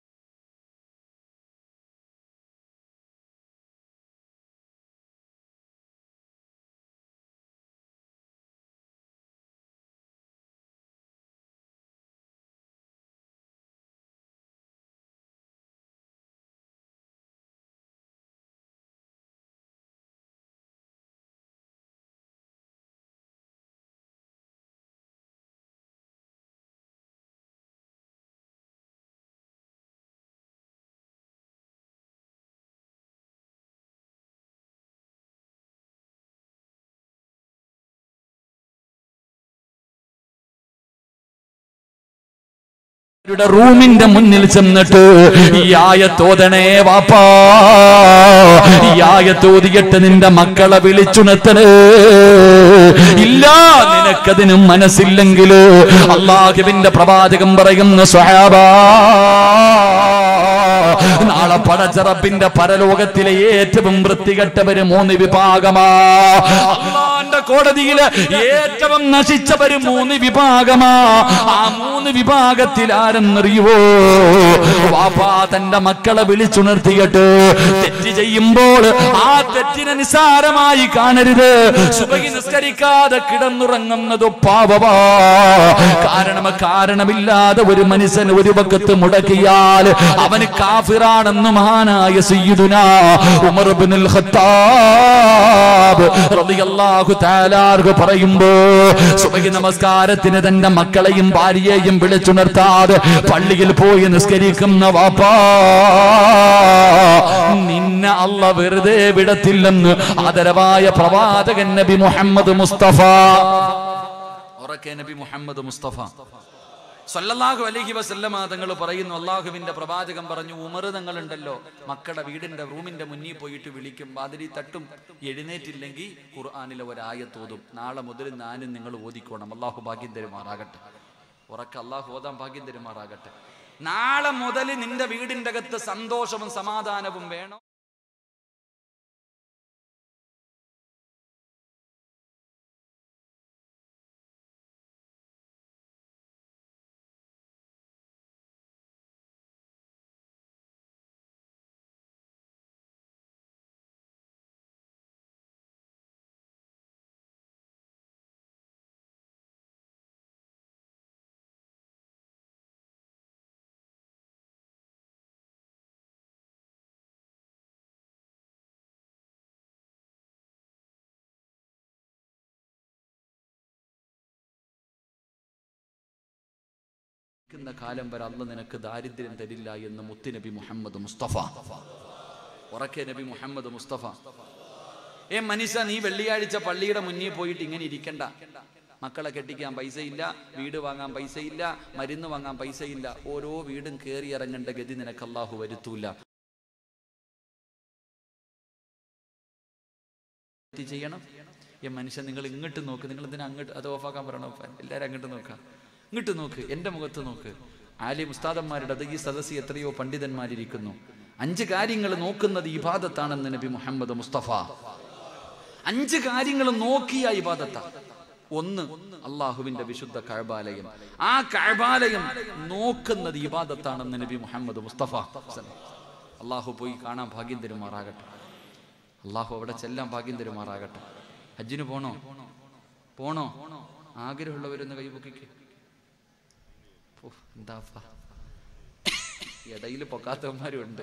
രുടെ റൂമിന്റെ മുന്നിൽ ചെന്നിട്ട് ഈ ആയത്തോതണേ വാപ്പാ ഈ ആയത്തോതിയിട്ട് നിന്റെ മക്കളെ വിളിച്ചുണർത്തണേ ഇല്ല നിനക്കതിനും മനസ്സില്ലെങ്കില് അള്ളാഹുവിന്റെ പ്രവാചകം പറയുന്ന സ്വഹാബാ നാളെ പടച്ചറപ്പിന്റെ പരലോകത്തിലെ ഏറ്റവും വൃത്തികെട്ടവര് മൂന്ന് വിഭാഗമാ അള്ളാന്റെ കോടതിയില് ഏറ്റവും നശിച്ചവര് മൂന്ന് വിഭാഗമാ ആ മൂന്ന് വിഭാഗത്തിൽ ആരെന്നറിയുവോ വാപ്പാ തന്റെ മക്കളെ വിളിച്ചുണർത്തിയിട്ട് തെറ്റ് ചെയ്യുമ്പോൾ ആ തെറ്റിനെ നിസാരമായി കാണരുത് സുബഹി നിസ്കരിക്കാതെ കിടന്നുറങ്ങുന്നത് പാവമാ കാരണം കാരണമില്ലാതെ ഒരു മനുഷ്യൻ ഒരു പക്കത്ത് മുടക്കിയാൽ അവന് കാഫിറാണെന്ന് മഹാനായ സയ്യിദുന ഉമർ ഇബ്നുൽ ഖത്താബ് റളിയല്ലാഹു തആലാർഹു പറയുമ്പോ സുബഹി നമസ്കാരത്തിന് തന്റെ മക്കളെയും ഭാര്യയെയും വിളിച്ചുണർത്താതെ പള്ളിയിൽ പോയി നിസ്കരിക്കുന്ന വാപ്പാ നിന്നെ അല്ല വെറുതെ വിടത്തില്ലെന്ന് ആദരവായ പ്രവാചകൻ നബി മുഹമ്മദ് മുസ്തഫ ഉറക്കെ നബി മുഹമ്മദ് മുസ്തഫ സല്ലല്ലാഹു അലൈഹി വസല്ലമ തങ്ങൾ പറയുന്നു അള്ളാഹുവിന്റെ പ്രവാചകൻ പറഞ്ഞു ഉമർ തങ്ങളുണ്ടല്ലോ മക്കളുടെ വീടിന്റെ റൂമിന്റെ മുന്നിൽ പോയിട്ട് വിളിക്കും വാതിരി തട്ടും എഴുന്നേറ്റില്ലെങ്കിൽ ഖുർആാനിലെ ഒരായത്തോതും നാളെ മുതൽ ഞാനും നിങ്ങൾ ഓതിക്കോണം അള്ളാഹു ഭാഗ്യം തരുമാറാകട്ടെ ഉറക്ക അള്ളാഹു ഓതാൻ ഭാഗ്യം തരുമാറാകട്ടെ നാളെ മുതൽ നിന്റെ വീടിന്റെ അകത്ത് സന്തോഷവും സമാധാനവും വേണം ക്കുന്ന കാലം വരെ അല്ല നിനക്ക് ദാരിദ്ര്യം തരില്ല എന്ന് മുത്തുനബി മുഹമ്മദ് മുസ്തഫ ഉറക്കെ നബി മുഹമ്മദ് മുസ്തഫ ഏ മനുഷ്യ നീ വെള്ളിയാഴ്ച പള്ളിയുടെ മുന്നിൽ പോയിട്ട് ഇങ്ങനെ ഇരിക്കണ്ട മക്കളെ കെട്ടിക്കാൻ പൈസയില്ല വീട് വാങ്ങാൻ പൈസയില്ല മരുന്ന് വാങ്ങാൻ പൈസയില്ല ഓരോ വീടും കയറി ഇറങ്ങേണ്ട ഗതി നിനക്ക് അള്ളാഹു വരുത്തൂല തെറ്റ് ചെയ്യണം ഈ മനുഷ്യൻ നിങ്ങൾ ഇങ്ങോട്ട് നോക്ക് നിങ്ങൾ എന്തിനാ അങ്ങോട്ട് അത് ഓഫാക്കാൻ പറയണോ എല്ലാവരും അങ്ങോട്ട് നോക്കാം ഇങ്ങോട്ട് നോക്ക് എൻ്റെ മുഖത്ത് നോക്ക് ആലി മുസ്താദന്മാരുടെ അത് ഈ സദസ്സി എത്രയോ പണ്ഡിതന്മാരിയ്ക്കുന്നു അഞ്ച് കാര്യങ്ങൾ നോക്കുന്നത് ഇബാദത്താണെന്ന് നബി മുഹമ്മദ് മുസ്തഫ അഞ്ച് കാര്യങ്ങൾ നോക്കിയ ഇബാദത്ത ഒന്ന് അള്ളാഹുവിന്റെ വിശുദ്ധ കഴബാലയം ആ കഴബാലയം നോക്കുന്നത് ഇബാദത്താണെന്ന് നബി മുഹമ്മദ് മുസ്തഫ അള്ളാഹു പോയി കാണാൻ ഭാഗ്യം തരുമാറാകട്ടെ അള്ളാഹു അവിടെ ചെല്ലാൻ ഭാഗ്യം തരുമാറാകട്ടെ ഹജ്ജിന് പോണോ പോണോ ആഗ്രഹമുള്ളവരൊന്ന് കൈപൊക്കിക്ക് ഓ, എന്താപ്പാ ഇടയിൽ പൊക്കാത്തവന്മാരും ഉണ്ട്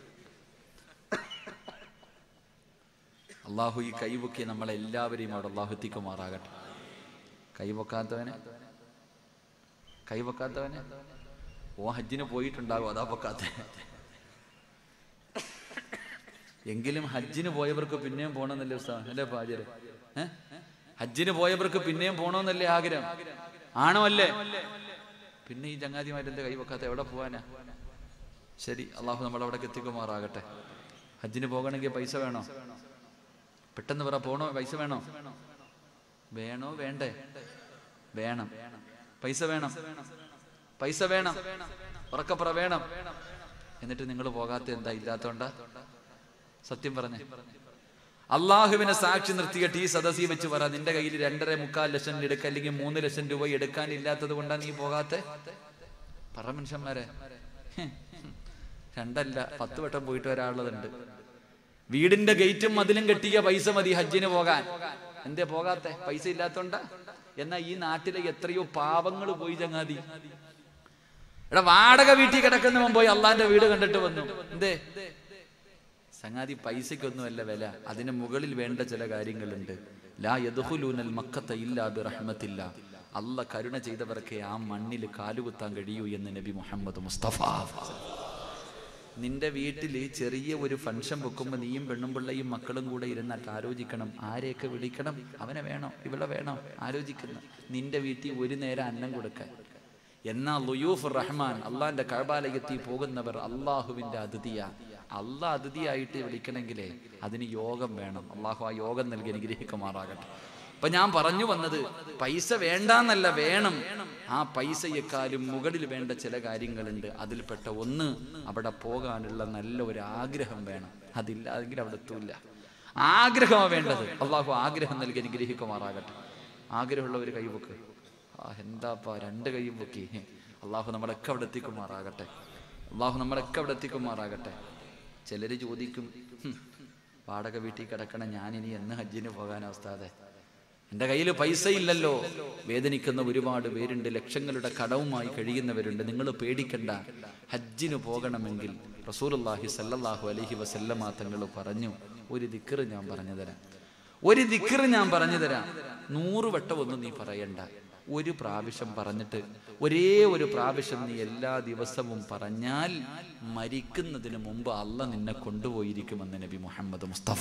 അള്ളാഹു ഈ കൈപൊക്കി നമ്മളെല്ലാവരെയും അവിടെ അള്ളാഹു എത്തിക്കുമാറാകട്ടെ കൈപൊക്കാത്തവനെ കൈപൊക്കാത്തവനെ ഓ ഹജ്ജിന് പോയിട്ടുണ്ടാകും അതാ പൊക്കാത്ത എങ്കിലും ഹജ്ജിന് പോയവർക്ക് പിന്നെയും പോകണമെന്നല്ലേ ഉസ്താദ് അല്ലേ പാചരം ഏ ഹജ്ജിന് പോയവർക്ക് പിന്നെയും പോകണമെന്നല്ലേ ആഗ്രഹം ആണോ അല്ലേ പിന്നെ ഈ ചങ്ങാതിമാരെന്താ കൈവെക്കാത്ത എവിടെ പോവാനാ ശരി അള്ളാഹു നമ്മൾ അവിടേക്ക് എത്തിക്കുമാറാകട്ടെ ഹജ്ജിന് പോകണമെങ്കിൽ പൈസ വേണോ പെട്ടെന്ന് പറ പോണോ പൈസ വേണോ വേണോ വേണ്ടേ വേണം പൈസ വേണം പൈസ വേണം ഉറക്കപ്പുറ വേണം എന്നിട്ട് നിങ്ങൾ പോകാത്ത എന്താ ഇല്ലാത്തോണ്ടാ സത്യം പറഞ്ഞേ അള്ളാഹുവിനെ സാക്ഷി നിർത്തിയിട്ട് ഈ സദസ്സിൽ വെച്ച് പറ നിന്റെ കയ്യിൽ രണ്ടര മുക്കാൽ ലക്ഷം എടുക്കുക അല്ലെങ്കിൽ മൂന്ന് ലക്ഷം രൂപ എടുക്കാനില്ലാത്തത് കൊണ്ടാണ് നീ പോകാത്തെ പറ മനുഷ്യന്മാരെ ഹ്. രണ്ടല്ല പത്ത് വട്ടം പോയിട്ട് വരാനുള്ളതുണ്ട് വീടിന്റെ ഗേറ്റും മതിലും കെട്ടിയ പൈസ മതി ഹജ്ജിന് പോകാൻ എന്തേ പോകാത്തെ പൈസ ഇല്ലാത്തോണ്ടാ എന്നാ ഈ നാട്ടിലെ എത്രയോ പാവങ്ങൾ പോയി ചങ്ങാതി എടാ വാടക വീട്ടിൽ കിടക്കുന്നവൻ പോയി അള്ളാന്റെ വീട് കണ്ടിട്ട് വന്നു എന്തേ സംഗതി പൈസയ്ക്കൊന്നുമല്ല വില അതിന് മുകളിൽ വേണ്ട ചില കാര്യങ്ങളുണ്ട് ലാ യദ്ഖുലൂനൽ മക്കത്ത ഇല്ലാ ബിറഹ്മത്തില്ല അല്ല കരുണ ചെയ്തവർക്ക് ആ മണ്ണിൽ കാലുകുത്താൻ കഴിയൂ എന്ന് നബി മുഹമ്മദ് മുസ്തഫ നിന്റെ വീട്ടിൽ ചെറിയ ഒരു ഫംഗ്ഷൻ വെക്കുമ്പോൾ നീയും പെണ്ണും പിള്ളയും മക്കളും കൂടെ ഇരുന്നിട്ട് ആലോചിക്കണം ആരെയൊക്കെ വിളിക്കണം അവനെ വേണോ ഇവളെ വേണോ ആലോചിക്കുന്ന നിന്റെ വീട്ടിൽ ഒരു നേരം അന്നം കൊടുക്കാൻ എന്നാ ലുയൂഫ് റഹ്മാൻ അള്ളാന്റെ കഴബാലയത്തിൽ പോകുന്നവർ അള്ളാഹുവിന്റെ അതിഥിയ അള്ളാഹ് അതിഥിയായിട്ട് വിളിക്കണമെങ്കിലേ അതിന് യോഗം വേണം അള്ളാഹു ആ യോഗം നൽകി അനുഗ്രഹിക്കുമാറാകട്ടെ അപ്പൊ ഞാൻ പറഞ്ഞു വന്നത് പൈസ വേണ്ടാന്നല്ല വേണം ആ പൈസയെക്കാളും മുകളിൽ വേണ്ട ചില കാര്യങ്ങളുണ്ട് അതിൽപ്പെട്ട ഒന്ന് അവിടെ പോകാനുള്ള നല്ല ഒരു ആഗ്രഹം വേണം അതില്ലാതെങ്കിൽ അവിടെ എത്തൂല്ല ആഗ്രഹമാണ് വേണ്ടത് അള്ളാഹു ആഗ്രഹം നൽകി അനുഗ്രഹിക്കുമാറാകട്ടെ ആഗ്രഹമുള്ളവർ കൈവക്ക് ആ എന്താപ്പാ രണ്ട് കൈയും പൊക്കി അള്ളാഹു നമ്മളൊക്കെ അവിടെ എത്തിക്കുമാറാകട്ടെ അള്ളാഹു നമ്മളൊക്കെ അവിടെ എത്തിക്കുമാറാകട്ടെ ചിലര് ചോദിക്കും "ഹും, വാടക വീട്ടിൽ കിടക്കണ ഞാനിനി എന്ന് ഹജ്ജിന് പോകാൻ അവസ്ഥാതെ എൻ്റെ കയ്യിൽ പൈസ ഇല്ലല്ലോ വേദനിക്കുന്ന ഒരുപാട് പേരുണ്ട് ലക്ഷങ്ങളുടെ കടവുമായി കഴിയുന്നവരുണ്ട് നിങ്ങൾ പേടിക്കണ്ട ഹജ്ജിന് പോകണമെങ്കിൽ റസൂലുള്ളാഹി സല്ലല്ലാഹു അലൈഹി വസല്ലമ തങ്ങൾ പറഞ്ഞു ഒരു ദിക്കറ് ഞാൻ പറഞ്ഞു തരാം ഒരു ദിക്കറ് ഞാൻ പറഞ്ഞു തരാം നൂറ് വട്ടം ഒന്നും നീ പറയണ്ട ഒരു പ്രാവശ്യം പറഞ്ഞിട്ട് ഒരേ ഒരു പ്രാവശ്യം നീ എല്ലാ ദിവസവും പറഞ്ഞാൽ മരിക്കുന്നതിന് മുമ്പ് അല്ല നിന്നെ കൊണ്ടുപോയിരിക്കുമെന്ന് നബി മുഹമ്മദ് മുസ്തഫ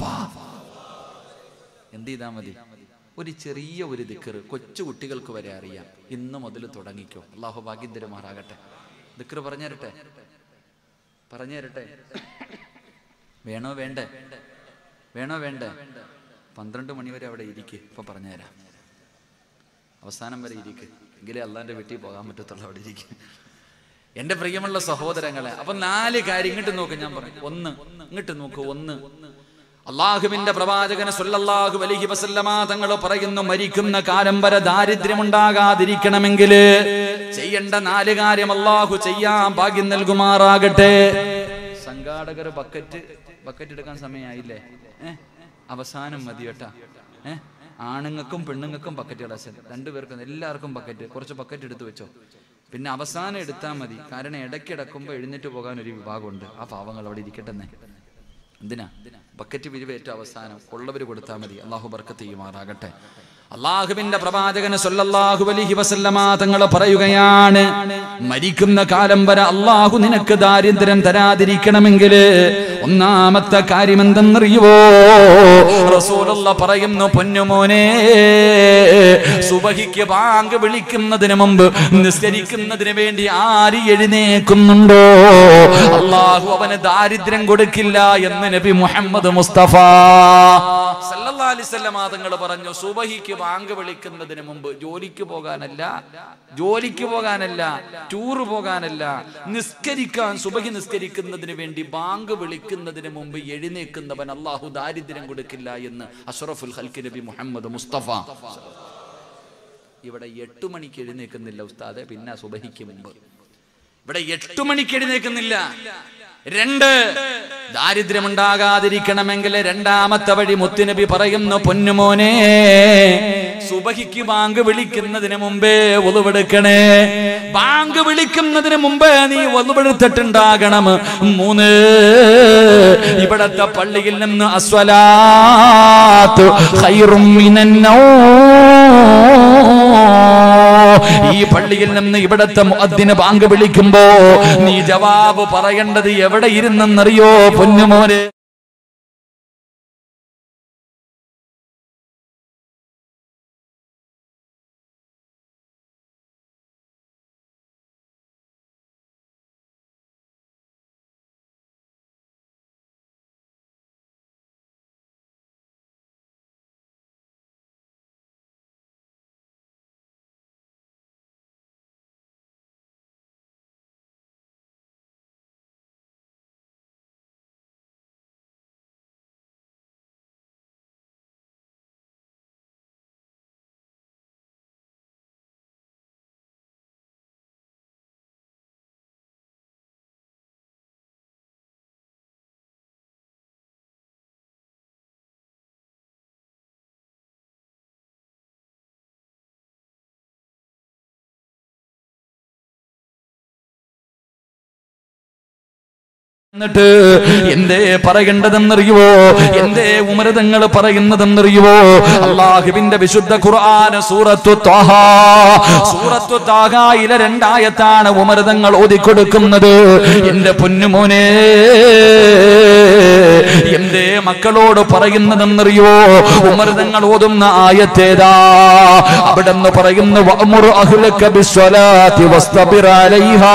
എന്ത് ചെയ്താൽ മതി ഒരു ചെറിയ ഒരു ദിക്കറ് കൊച്ചു കുട്ടികൾക്ക് വരെ അറിയാം ഇന്ന് മുതൽ തുടങ്ങിക്കോ അള്ളാഹു ഭാഗ്യം തരുമാറാകട്ടെ ദിക്കറ് പറഞ്ഞു തരട്ടെ പറഞ്ഞു തരട്ടെ വേണോ വേണ്ടേ വേണോ വേണ്ടേ പന്ത്രണ്ട് മണി വരെ അവിടെ ഇരിക്ക് ഇപ്പൊ പറഞ്ഞുതരാം അവസാനം വരെ ഇരിക്ക് എങ്കിലേ അള്ളാന്റെ വീട്ടിൽ പോകാൻ പറ്റത്തുള്ളൂ അവിടെ ഇരിക്കും എന്റെ പ്രിയമുള്ള സഹോദരങ്ങളെ അപ്പൊ നാല് കാര്യം ഇങ്ങോട്ട് നോക്ക് ഞാൻ പറഞ്ഞു ഒന്ന് ഇങ്ങോട്ട് നോക്ക് ഒന്ന് അള്ളാഹുവിന്റെ പ്രവാചകന് സല്ലല്ലാഹു അലൈഹി വസല്ലമ തങ്ങൾ പറയുന്നു മരിക്കുന്ന കാലം വരെ ദാരിദ്ര്യമുണ്ടാകാതിരിക്കണമെങ്കിൽ ചെയ്യേണ്ട നാല് കാര്യം അള്ളാഹു ചെയ്യാൻ ഭാഗ്യം നൽകുമാറാകട്ടെ സംഘാടകർ ബക്കറ്റ് ബക്കറ്റ് എടുക്കാൻ സമയമായില്ലേ ഏ അവസാനം മതി കേട്ടാ ഏ ആണുങ്ങൾക്കും പെണ്ണുങ്ങൾക്കും ബക്കറ്റ് ഇടാൻ രണ്ടുപേർക്കും എല്ലാവർക്കും ബക്കറ്റ് കുറച്ച് ബക്കറ്റ് എടുത്തു വെച്ചോ പിന്നെ അവസാനം എടുത്താൽ മതി കാരണം ഇടയ്ക്കിടക്കുമ്പോൾ എഴുന്നേറ്റ് പോകാൻ ഒരു വിഭാഗമുണ്ട് ആ പാവങ്ങൾ അവിടെ ഇരിക്കട്ടെന്നേ എന്തിനാ ബക്കറ്റ് പിരിവേറ്റ അവസാനം ഉള്ളവർ കൊടുത്താൽ മതി അള്ളാഹു ബർക്കത്ത് ചെയ്യുമാറാകട്ടെ അള്ളാഹുവിന്റെ പ്രവാചകന് സല്ലല്ലാഹു അലൈഹി വസല്ലമ തങ്ങൾ പറയുകയാണ് മരിക്കുന്ന കാലം വരെ അള്ളാഹു നിനക്ക് ദാരിദ്ര്യം തരാതിരിക്കണമെങ്കിൽ ഒന്നാമത്തെ കാര്യം എന്തെന്നറിയുവോ റസൂലുള്ള പറയുന്നു പൊന്നുമോനെ സുബഹിക്ക് ബാങ്ക് വിളിക്കുന്നതിന് മുമ്പ് നിസ്കരിക്കുന്നതിന് വേണ്ടി ആര് എഴുന്നേക്കുന്നുണ്ടോ അള്ളാഹു അവന് ദാരിദ്ര്യം കൊടുക്കില്ല എന്ന് നബി മുഹമ്മദ് മുസ്തഫ സല്ലല്ലാഹു അലൈഹി വസല്ലമ തങ്ങൾ പറഞ്ഞു സുബഹിക്ക് ബാങ്ക് വിളിക്കുന്നതിന് മുമ്പ് ജോലിക്ക് പോകാനല്ല ജോലിക്ക് പോകാനല്ല ടൂറ് പോകാനല്ല നിസ്കരിക്കാൻ സുബഹി നിസ്കരിക്കുന്നതിന് വേണ്ടി ബാങ്ക് വിളിക്കുന്നതിന് മുമ്പ് എഴുന്നേക്കുന്നവൻ അള്ളാഹു ദാരിദ്ര്യം കൊടുക്കില്ല എന്ന് അഷ്റഫുൽ ഹൽക്ക് നബി മുഹമ്മദ് മുസ്തഫ ഇവിടെ എട്ടു മണിക്ക് എഴുന്നേക്കുന്നില്ല ഉസ്താദെ പിന്നെ സുബഹിക്ക് മുമ്പ് ഇവിടെ എട്ടു മണിക്ക് എഴുന്നേക്കുന്നില്ല രണ്ട് ദാരിദ്ര്യമുണ്ടാകാതിരിക്കണമെങ്കിൽ രണ്ടാമത്തെ വഴി മുത്തുനബി പറയുന്നു പൊന്നുമോനെ സുബഹിക്ക് ബാങ്ക് വിളിക്കുന്നതിന് മുമ്പേ ഒളിവെടുക്കണേ ബാങ്ക് വിളിക്കുന്നതിന് മുമ്പേ നീ ഒളിവെടുത്തിട്ടുണ്ടാകണം മൂന്ന് ഇവിടത്തെ പള്ളിയിൽ നിന്ന് അസ്വലാത്ത് ഖൈറും മിനന്നൗം ഈ പള്ളിയിൽ നിന്ന് ഇവിടത്തെ മുഅദ്ദിന് ബാങ്ക് വിളിക്കുമ്പോ നീ ജവാബ് പറയേണ്ടത് എവിടെ ഇരുന്നെന്നറിയോ പൊന്നുമോനെ എന്നിട്ട് എന്തേ പറയേണ്ടതെന്നറിയുവോ എന്തേ ഉമരതങ്ങൾ പറയുന്നതെന്നറിയുവോ അള്ളാഹുവിന്റെ വിശുദ്ധ ഖുർആൻ സൂറത്തു ത്വാഹ സൂറത്തു ത്വാഹയിലെ രണ്ടായത്താണ് ഉമരതങ്ങൾ ഓതിക്കൊടുക്കുന്നത് എന്റെ പൊന്നുമോനെ എന്തേ മക്കളോട് പറയുന്നതെന്നറിയോ ഉമരതങ്ങൾ ഓതുന്ന ആയത്തേതാ അവിടെ നിന്ന് പറയുന്നു വഅ്മുർ അഹ്ലക ബിസ്വലാത്തി വസ്തബിർ അലൈഹാ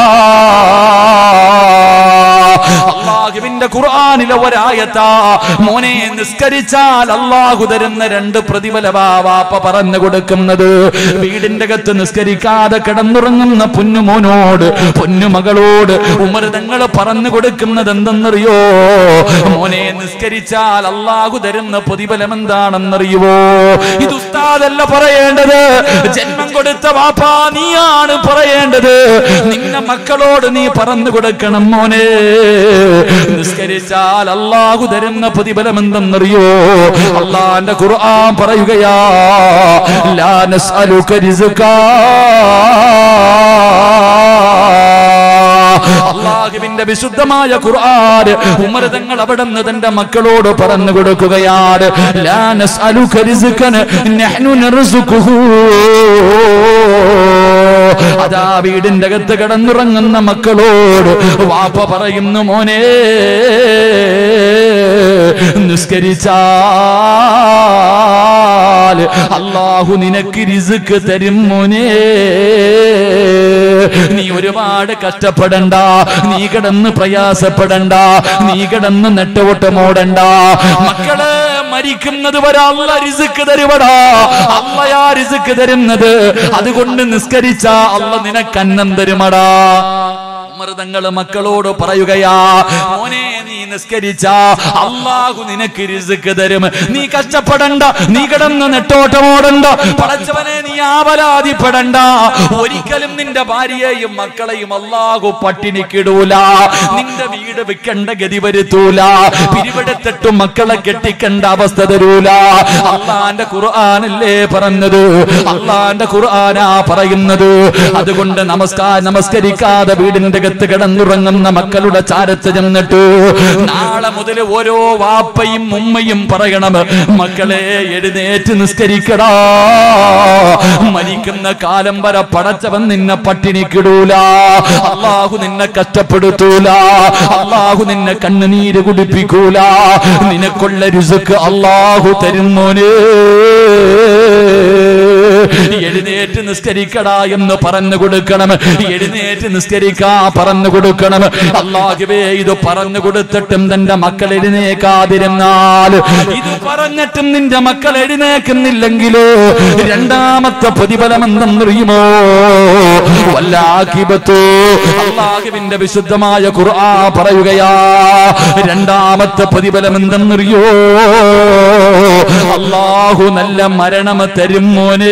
അള്ളാഹുവിന്റെ ഖുർആനിലെ ഒരായത്താ മോനെ നിസ്കരിച്ചാൽ അള്ളാഹു തരുന്ന രണ്ട് പ്രതിഫലവാ വാപ്പ പറഞ്ഞു കൊടുക്കുന്നത് വീടിന്റെ അകത്ത് നിസ്കരിക്കാതെ കിടന്നുറങ്ങുന്ന പൊന്നുമോനോട് പൊന്നുമകളോട് ഉമർ തങ്ങൾ പറഞ്ഞു കൊടുക്കുന്നത് എന്തെന്നറിയോ മോനെ നിസ്കരിച്ചാൽ അള്ളാഹു തരുന്ന പ്രതിഫലം എന്താണെന്നറിയുവോ ഇത് ഉസ്താദല്ല പറയേണ്ടത് ജന്മം കൊടുത്ത വാപ്പാ നീയാണ് പറയേണ്ടത് നിന്റെ മക്കളോട് നീ പറഞ്ഞു കൊടുക്കണം മോനെ നിസ്കരിച്ചാൽ അള്ളാഹു തരുന്ന പ്രതിഫലം എന്തെന്നറിയോ അള്ളാന്റെ ഖുർആൻ പറയുകയാ ലാ നസ്അലുക റിസ്കാ അള്ളാഹുവിന്റെ വിശുദ്ധമായ ഖുർആൻ ഉമർ തങ്ങൾ അവിടെ നിന്ന് തന്റെ മക്കളോട് പറഞ്ഞു കൊടുക്കുകയാണ് ലാ നസ്അലുക റിസ്കൻ നഹ്നു നർസുഖുഹു അതാ വീടിന്റെ അകത്ത് കിടന്നുറങ്ങുന്ന മക്കളോട് വാപ്പ പറയുന്നു മോനെ നിസ്കരിച്ചാൽ അള്ളാഹു നിനക്ക് രിസുക്ക് തരും മോനെ നീ ഒരുപാട് കഷ്ടപ്പെടണ്ട നീ കിടന്ന് പ്രയാസപ്പെടണ്ട നീ കിടന്ന് നെട്ടോട്ടമോടണ്ട മക്കള് മരിക്കുന്നത് വരെ അല്ല റിസുക്ക് തരുവടാ അല്ലയാ റിസുക്ക് തരുന്നത് അതുകൊണ്ട് നിസ്കരിച്ച അല്ല നിനക്ക് അന്നം തരുമടാ മൃതങ്ങള് മക്കളോട് പറയുകയാ മോനെ നീ നിസ്കരിച്ച അള്ളാഹു നിനക്ക് റിസുക്ക് തരും നീ കഷ്ടപ്പെടണ്ട നീ കിടന്ന് നെട്ടോട്ടമോടണ്ട പടച്ചവനെ നീ ആവലാതിപ്പെടണ്ട ഒരിക്കലും നിന്റെ ഭാര്യയെയും മക്കളെയും അള്ളാഹു പട്ടിണിക്കിടൂല നിന്റെ വീട് വിൽക്കേണ്ട ഗതി വരുത്തൂല പിരിവെടുത്തിട്ടും മക്കളെ കെട്ടിക്കേണ്ട അവസ്ഥ തരൂല അള്ളാന്റെ ഖുർആാനല്ലേ പറഞ്ഞത് അള്ളാന്റെ ഖുർആനാ പറയുന്നത് അതുകൊണ്ട് നമസ്കാരം നമസ്കരിക്കാതെ വീടിന്റെ അകത്ത് കിടന്നുറങ്ങുന്ന മക്കളുടെ ചാരത്ത് ചെന്നിട്ട് നാളെ മുതൽ ഓരോ വാപ്പയും ഉമ്മയും പറയണം മക്കളെ എഴുന്നേറ്റ് നിസ്കരിക്കടാ മരിക്കുന്ന കാലം വരെ പടച്ചവൻ നിന്നെ പട്ടിണിക്കിടൂല അള്ളാഹു നിന്നെ കഷ്ടപ്പെടുത്തൂല അള്ളാഹു നിന്നെ കണ്ണുനീര് കുടിപ്പിക്കൂല നിനക്കുള്ള രുസുക്ക് അള്ളാഹു തരുന്നോന് എഴുന്നേറ്റ് നിസ്കരിക്കടാ എന്ന് പറഞ്ഞു കൊടുക്കണം എഴുന്നേറ്റ് നിസ്കരിക്കാ പറഞ്ഞു കൊടുക്കണം അള്ളാഹുവേ ഇത് പറഞ്ഞു കൊടുത്തിട്ടും തന്റെ മക്കൾ എഴുന്നേക്കാതിരുന്നാൽ ഇത് പറഞ്ഞിട്ടും നിന്റെ മക്കൾ എഴുന്നേക്കുന്നില്ലെങ്കിലോ രണ്ടാമത്തെ പ്രതിഫലം എന്തെന്നറിയുമോ വല്ലാക്കിബത്തോ അള്ളാഹുവിന്റെ വിശുദ്ധമായ ഖുർആ പറയുകയാ രണ്ടാമത്തെ പ്രതിഫലം എന്തെന്നറിയോ അള്ളാഹു നല്ല മരണം തരും മോനെ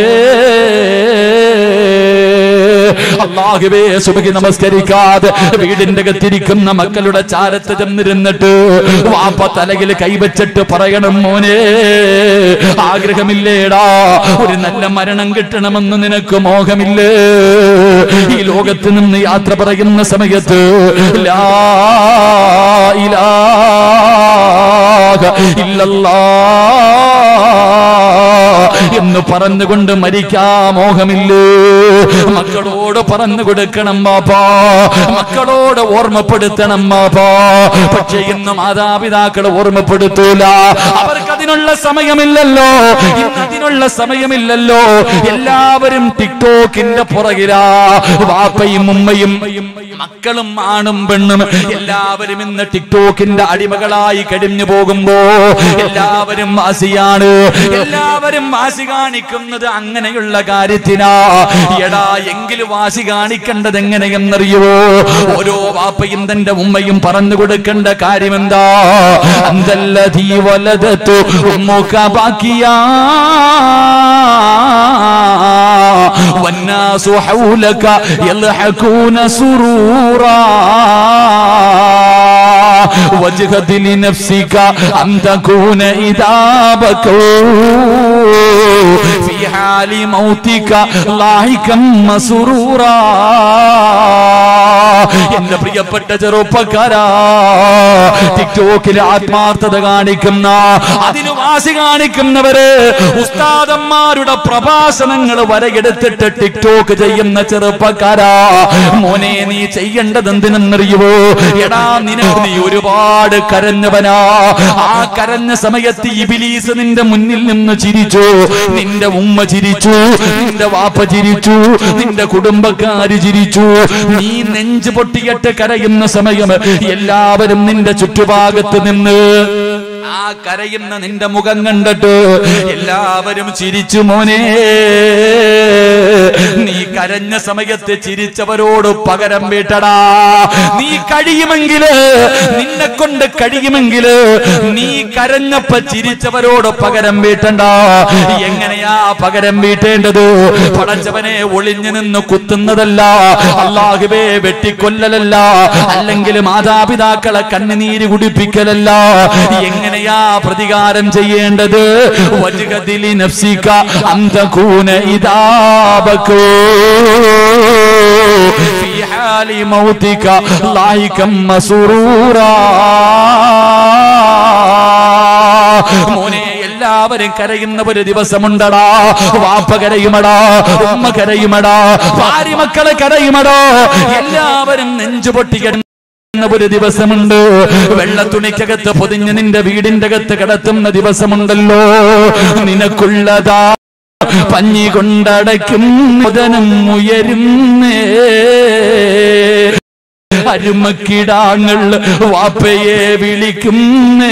അള്ളാഹുവേ സുബഹി നമസ്കരിക്കാതെ വീടിന്റെ അകത്തിരിക്കുന്ന മക്കളുടെ ചാരത്ത് ചെന്നിരുന്നിട്ട് വാപ്പ തലയിൽ കൈവച്ചിട്ട് പറയണം മോനെ ആഗ്രഹമില്ലേടാ ഒരു നല്ല മരണം കിട്ടണമെന്ന് നിനക്ക് മോഹമില്ലേ ഈ ലോകത്ത് നിന്ന് യാത്ര പറയുന്ന സമയത്ത് ലാ ഇലാഹ ഇല്ലല്ലാ എന്ന് പറഞ്ഞുകൊണ്ട് മരിക്കാ മോഹമില്ലേ മക്കളോട് പറഞ്ഞു കൊടുക്കണം ബാപ്പാ മക്കളോട് ഓർമ്മപ്പെടുത്തണം ബാപ്പാ പക്ഷെ ഇന്ന് മാതാപിതാക്കൾ ഓർമ്മപ്പെടുത്തൂല അവർക്ക് അതിനുള്ള സമയമില്ലല്ലോ ഇന്ന് അതിനുള്ള സമയമില്ലല്ലോ എല്ലാവരും ടിക്ടോക്കിന്റെ പുറകിലാ വാപ്പയും ഉമ്മയും മക്കളും ആണും പെണ്ണും എല്ലാവരും ഇന്ന് ടിക്ടോക്കിന്റെ അടിമകളായി കഴിഞ്ഞു പോകുമ്പോ എല്ലാവരും വാസിയാണ് എല്ലാവരും വാസി കാണിക്കുന്നത് അങ്ങനെയുള്ള കാര്യത്തിനാ എടാ എങ്കിലും വാസി കാണിക്കേണ്ടത് എങ്ങനെയെന്നറിയോ ഓരോ വാപ്പയും തന്റെ ഉമ്മയും പറഞ്ഞു കൊടുക്കേണ്ട കാര്യം എന്താ അന്തല്ലതീ വലതത്തു ഉമ്മുക ബാക്കിയാ والناس حولك يضحكون سرورا واجهد لنفسك أن تكون إذا بكوا في حال موتك لاحقا مسرورا എന്റെ പ്രിയപ്പെട്ട ചെറുപ്പക്കാരാ ടിക്ടോക്കിൽ ആത്മാർത്ഥത കാണിക്കുന്ന അതിന് വാശി കാണിക്കുന്നവര് ഉസ്താദന്മാരുടെ പ്രഭാഷണങ്ങൾ വരയെടുത്തിട്ട് ടിക്ടോക്ക് ചെയ്യുന്ന ചെറുപ്പക്കാരാ മോനെ നീ ചെയ്യേണ്ടത് എന്തിനെന്നറിയുവോ എടാ നിന നീ ഒരുപാട് കരഞ്ഞവനാ ആ കരഞ്ഞ സമയത്ത് ഇബിലീസ് നിന്റെ മുന്നിൽ നിന്ന് ചിരിച്ചു നിന്റെ ഉമ്മ ചിരിച്ചു നിന്റെ വാപ്പ ചിരിച്ചു നിന്റെ കുടുംബക്കാര് ചിരിച്ചു നീ നെഞ്ചു പൊട്ടിയിട്ട് കരയുന്ന സമയം എല്ലാവരും നിന്റെ ചുറ്റുഭാഗത്ത് നിന്ന് ആ കരയുന്ന നിന്റെ മുഖം കണ്ടിട്ട് എല്ലാവരും ചിരിച്ചു മോനെ നീ കരഞ്ഞ സമയത്ത് ചിരിച്ചവരോട് പകരം വീട്ടടാ നീ കഴിയുമെങ്കില് നിന്നെ കൊണ്ട് കഴിയുമെങ്കില് നീ കരഞ്ഞപ്പ ചിരിച്ചവരോട് പകരം വീട്ടണ്ട എങ്ങനെയാ പകരം വീട്ടേണ്ടത് പടച്ചവനെ ഒളിഞ്ഞു നിന്ന് കുത്തുന്നതല്ല അള്ളാഹുവേ വെട്ടിക്കൊല്ലലല്ല അല്ലെങ്കിൽ മാതാപിതാക്കളെ കണ്ണുനീര് കുടിപ്പിക്കലല്ല എങ്ങനെയാ പ്രതികാരം ചെയ്യേണ്ടത് വജുഗതിലി നഫ്സിക അന്തകൂന ഇതാബക്കോ في حال موتك لايكا مسرورا മോനെ എല്ലാവരും കരയുന്ന ഒരു ദിവസമുണ്ടടാ വാപ്പ കരയുമടാ ഉമ്മ കരയുമടാ ഭാര്യ മക്കളെ കരയുമടോ എല്ലാവരും നെഞ്ചു പൊട്ടിക്കണം എന്ന ഒരു ദിവസമുണ്ട് വെള്ളത്തുണിക്കകത്ത് പൊതിഞ്ഞ് നിന്റെ വീടിന്റെ അകത്ത് കിടത്തുന്ന ദിവസമുണ്ടല്ലോ നിനക്കുള്ളതാ പഞ്ഞി കൊണ്ടടയ്ക്കും മുതനം ഉയരുന്നേ അരുമക്കിടാങ്ങൾ വാപ്പയെ വിളിക്കുന്നേ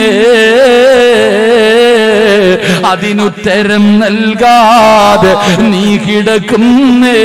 അതിനുത്തരം നൽകാതെ നീ കിടക്കുന്നേ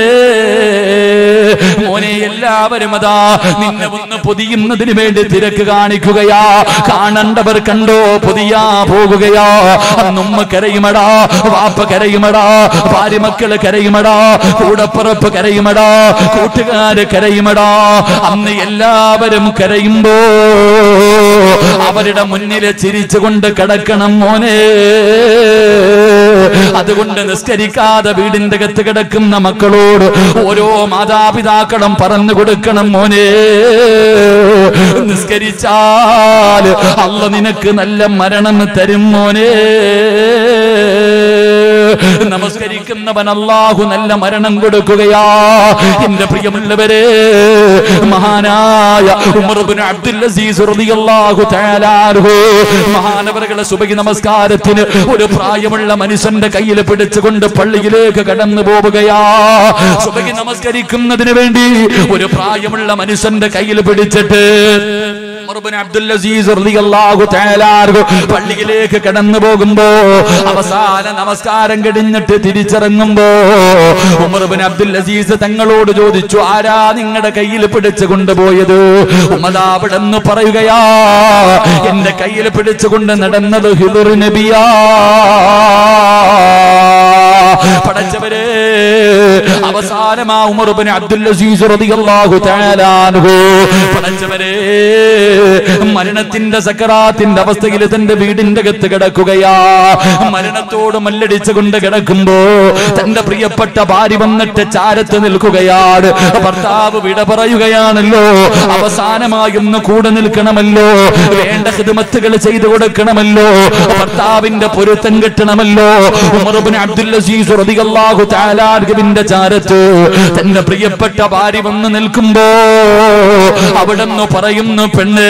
മോനെ എല്ലാവരും അതാ നിന്നെ ഒന്ന് പൊതിയുന്നതിന് വേണ്ടി തിരക്ക് കാണിക്കുകയാ കാണണ്ടവർ കണ്ടോ പൊതിയാ പോകുകയാ അന്നുമ്മ കരയുമടാ വാപ്പ കരയുമടാ ഭാര്യ മക്കള് കരയുമടാ കൂടപ്പുറപ്പ് കരയുമടാ കൂട്ടുകാര് കരയുമടാ അന്ന് എല്ലാവരും കരയുമ്പോ അവരുടെ മുന്നിൽ ചിരിച്ചുകൊണ്ട് കിടക്കണം മോനെ അതുകൊണ്ട് നിസ്കരിക്കാതെ വീടിന്റെ അകത്ത് കിടക്കുന്ന മക്കളോട് ഓരോ മാതാപിതാക്കളും പറഞ്ഞു കൊടുക്കണം മോനെ നിസ്കരിച്ചാൽ അല്ല നിനക്ക് നല്ല മരണം തരും മോനെ നമസ്കരിക്കുന്നവൻ അള്ളാഹു നല്ല മരണം കൊടുക്കുകയാ എന്റെ പ്രിയമുള്ളവരെ മഹാനായ ഉമർ ഇബ്നു അബ്ദുൽ അസീസ് റളിയല്ലാഹു തആല അൻഹു മഹാനവറുകളെ സുബഹി നമസ്കാരത്തിന് ഒരു പ്രായമുള്ള മനുഷ്യന്റെ കയ്യിൽ പിടിച്ചുകൊണ്ട് പള്ളിയിലേക്ക് കടന്നു പോവുകയാ സുബഹി നമസ്കരിക്കുന്നതിന് വേണ്ടി ഒരു പ്രായമുള്ള മനുഷ്യന്റെ കയ്യിൽ പിടിച്ചിട്ട് ഉമർ ഇബ്നു അബ്ദുൽ അസീസ് റളിയല്ലാഹു തആല അൻഹു പള്ളിയിലേക്ക് കടന്നു പോകുമ്പോ അവസാന നമസ്കാരം കഴിഞ്ഞിട്ട് തിരിച്ചിറങ്ങുമ്പോ ഉമർ ഇബ്നു അബ്ദുൽ അസീസ് തങ്ങളോട് ചോദിച്ചു ആരാ നിങ്ങളുടെ കയ്യിൽ പിടിച്ചു കൊണ്ടുപോയത് ഉമദാവിടെന്ന് പറയുകയാ എന്റെ കയ്യിൽ പിടിച്ചുകൊണ്ട് നടന്നത് ഹിദുർ നബിയാ പടച്ചവരെ അവസാനമാ ഉമർ ഇബ്നു അബ്ദുൽ അസീസ് റളിയല്ലാഹു തആല അൻഹു പടച്ചവരെ മരണത്തിന്റെ സക്കറാത്തിന്റെ അവസ്ഥയിൽ തന്റെ വീടിന്റെ അകത്ത് കിടക്കുകയാ മരണത്തോട് മല്ലടിച്ചുകൊണ്ട് കിടക്കുമ്പോ തന്റെ പ്രിയപ്പെട്ട ഭാര്യ വന്നിട്ട് ചാരത്ത് നിൽക്കുകയാണ് ഭർത്താവ് വിട പറയുകയാണല്ലോ അവസാനമായി ഒന്ന് കൂടെ നിൽക്കണമല്ലോ വേണ്ട ഹിദ്മത്തുകൾ ചെയ്തു കൊടുക്കണമല്ലോ ഭർത്താവിന്റെ പൊരുത്തം കിട്ടണമല്ലോ ഉമർബിൻ അബ്ദുൽ അസീസ് റളിയല്ലാഹു തആല അൻഹുവിന്റെ ചാരത്ത് തന്റെ പ്രിയപ്പെട്ട ഭാര്യ വന്ന് നിൽക്കുമ്പോ അവിടെന്ന് പറയുന്നു പെണ്ണേ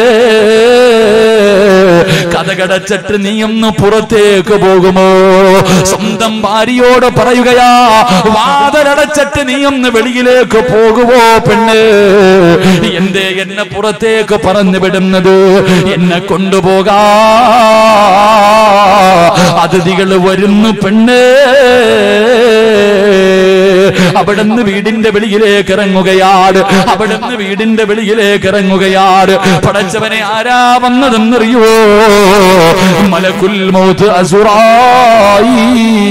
കഥകടച്ചിട്ട് നീ ഒന്ന് പുറത്തേക്ക് പോകുമോ സ്വന്തം ഭാര്യയോട് പറയുകയാ വാതലടച്ചിട്ട് നീ ഒന്ന് വെളിയിലേക്ക് പോകുമോ പെണ്ണ് എന്തേ എന്നെ പുറത്തേക്ക് പറഞ്ഞു വിടുന്നത് എന്നെ കൊണ്ടുപോകാ അതിഥികൾ വരുന്നു പെണ്ണ് അവിടുന്ന് വീടിന്റെ വെളിയിലേക്ക് ഇറങ്ങുകയാണ് അവിടുന്ന് വീടിന്റെ വെളിയിലേക്ക് ഇറങ്ങുകയാണ് പടച്ചവനെ ആരാ വന്നതെന്നറിയോ മലക്കുൽ മൗത്ത് അസുറായി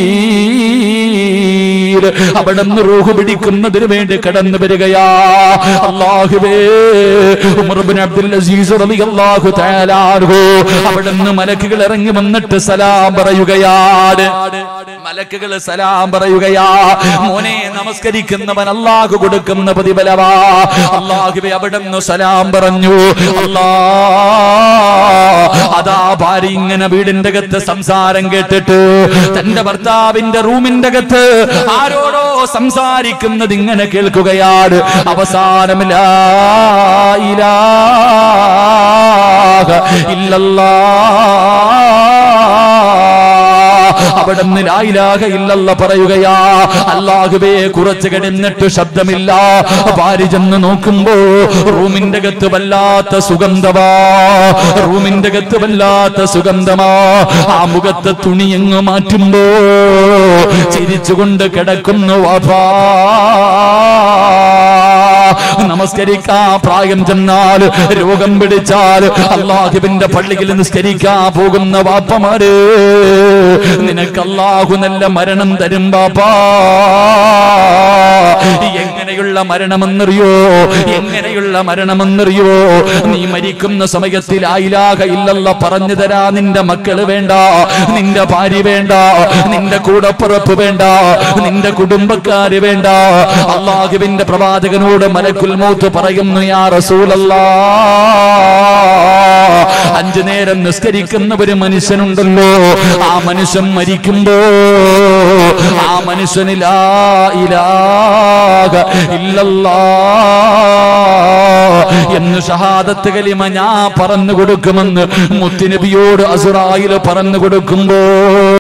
അവിടുന്ന് റൂഹ് പിടിക്കുന്നതിന് വേണ്ടി കടന്നു വരികയാ അള്ളാഹുവേ ഉമർ ഇബ്നു അബ്ദുൽ അസീസ് റളിയല്ലാഹു തആല അൻഹു അവിടുന്ന് മലക്കുകൾ ഇറങ്ങി വന്നിട്ട് സലാം പറയുകയാണ് മലക്കുകൾ സലാം പറയുകയാ മോനെ നമസ്കരിക്കുന്നവൻ അള്ളാഹു കൊടുക്കുന്ന പ്രതിഫലവാ അള്ളാഹുബെ അവിടെ നിന്ന് സലാം പറഞ്ഞു അല്ലാ അതാ ഭാര്യ ഇങ്ങനെ വീടിന്റെ അകത്ത് സംസാരം കേട്ടിട്ട് തന്റെ ഭർത്താവിന്റെ റൂമിന്റെ അകത്ത് ആരോടോ സംസാരിക്കുന്നത് ഇങ്ങനെ കേൾക്കുകയാണ് അവസാനം ലാ ഇലാഹ ഇല്ലല്ലാ അവിടെ നിന്ന് ലായിലാക ഇല്ലല്ല പറയുകയാ അല്ലാഹുവേ കുറച്ച് കിടന്നിട്ട് ശബ്ദമില്ല ഭാര്യ ചെന്ന് നോക്കുമ്പോ റൂമിന്റെ അകത്ത് വല്ലാത്ത സുഗന്ധമാ റൂമിന്റെ അകത്ത് വല്ലാത്ത സുഗന്ധമാ ആ മുഖത്തെ തുണി എങ്ങ് മാറ്റുമ്പോ ചിരിച്ചുകൊണ്ട് കിടക്കുന്നു വാഭാ നമസ്കരിക്കാ പ്രായം ചെന്നാൽ രോഗം പിടിച്ചാൽ അള്ളാഹുവിന്റെ പള്ളിയിൽ നിസ്കരിക്കാ പോകുന്ന വാപ്പമാര് നിനക്ക് അള്ളാഹു നല്ല മരണം തരും ബാപ്പാ എങ്ങനെയുള്ള മരണമെന്നറിയോ എങ്ങനെയുള്ള മരണമെന്നറിയോ നീ മരിക്കുന്ന സമയത്തിൽ ആയിലാക ഇല്ലല്ല പറഞ്ഞു തരാ നിന്റെ മക്കള് വേണ്ട നിന്റെ ഭാര്യ വേണ്ട നിന്റെ കൂടപ്പുറപ്പ് വേണ്ട നിന്റെ കുടുംബക്കാര് വേണ്ട അള്ളാഹുവിന്റെ പ്രവാചകനോട് മലക്കുൽ മൗത്ത് പറയുന്നു യാ റസൂലല്ലാ അഞ്ചു നേരം നിസ്കരിക്കുന്ന ഒരു മനുഷ്യനുണ്ടല്ലോ ആ മനുഷ്യൻ മരിക്കുമ്പോ ആ മനുഷ്യന് ലാ ഇലാഹ ഇല്ലല്ലാ എന്ന് ഷഹാദത്ത് കലിമ ഞാൻ പറഞ്ഞു കൊടുക്കുമെന്ന് മുത്തുനബിയോട് അസുറായിൽ പറഞ്ഞു കൊടുക്കുമ്പോ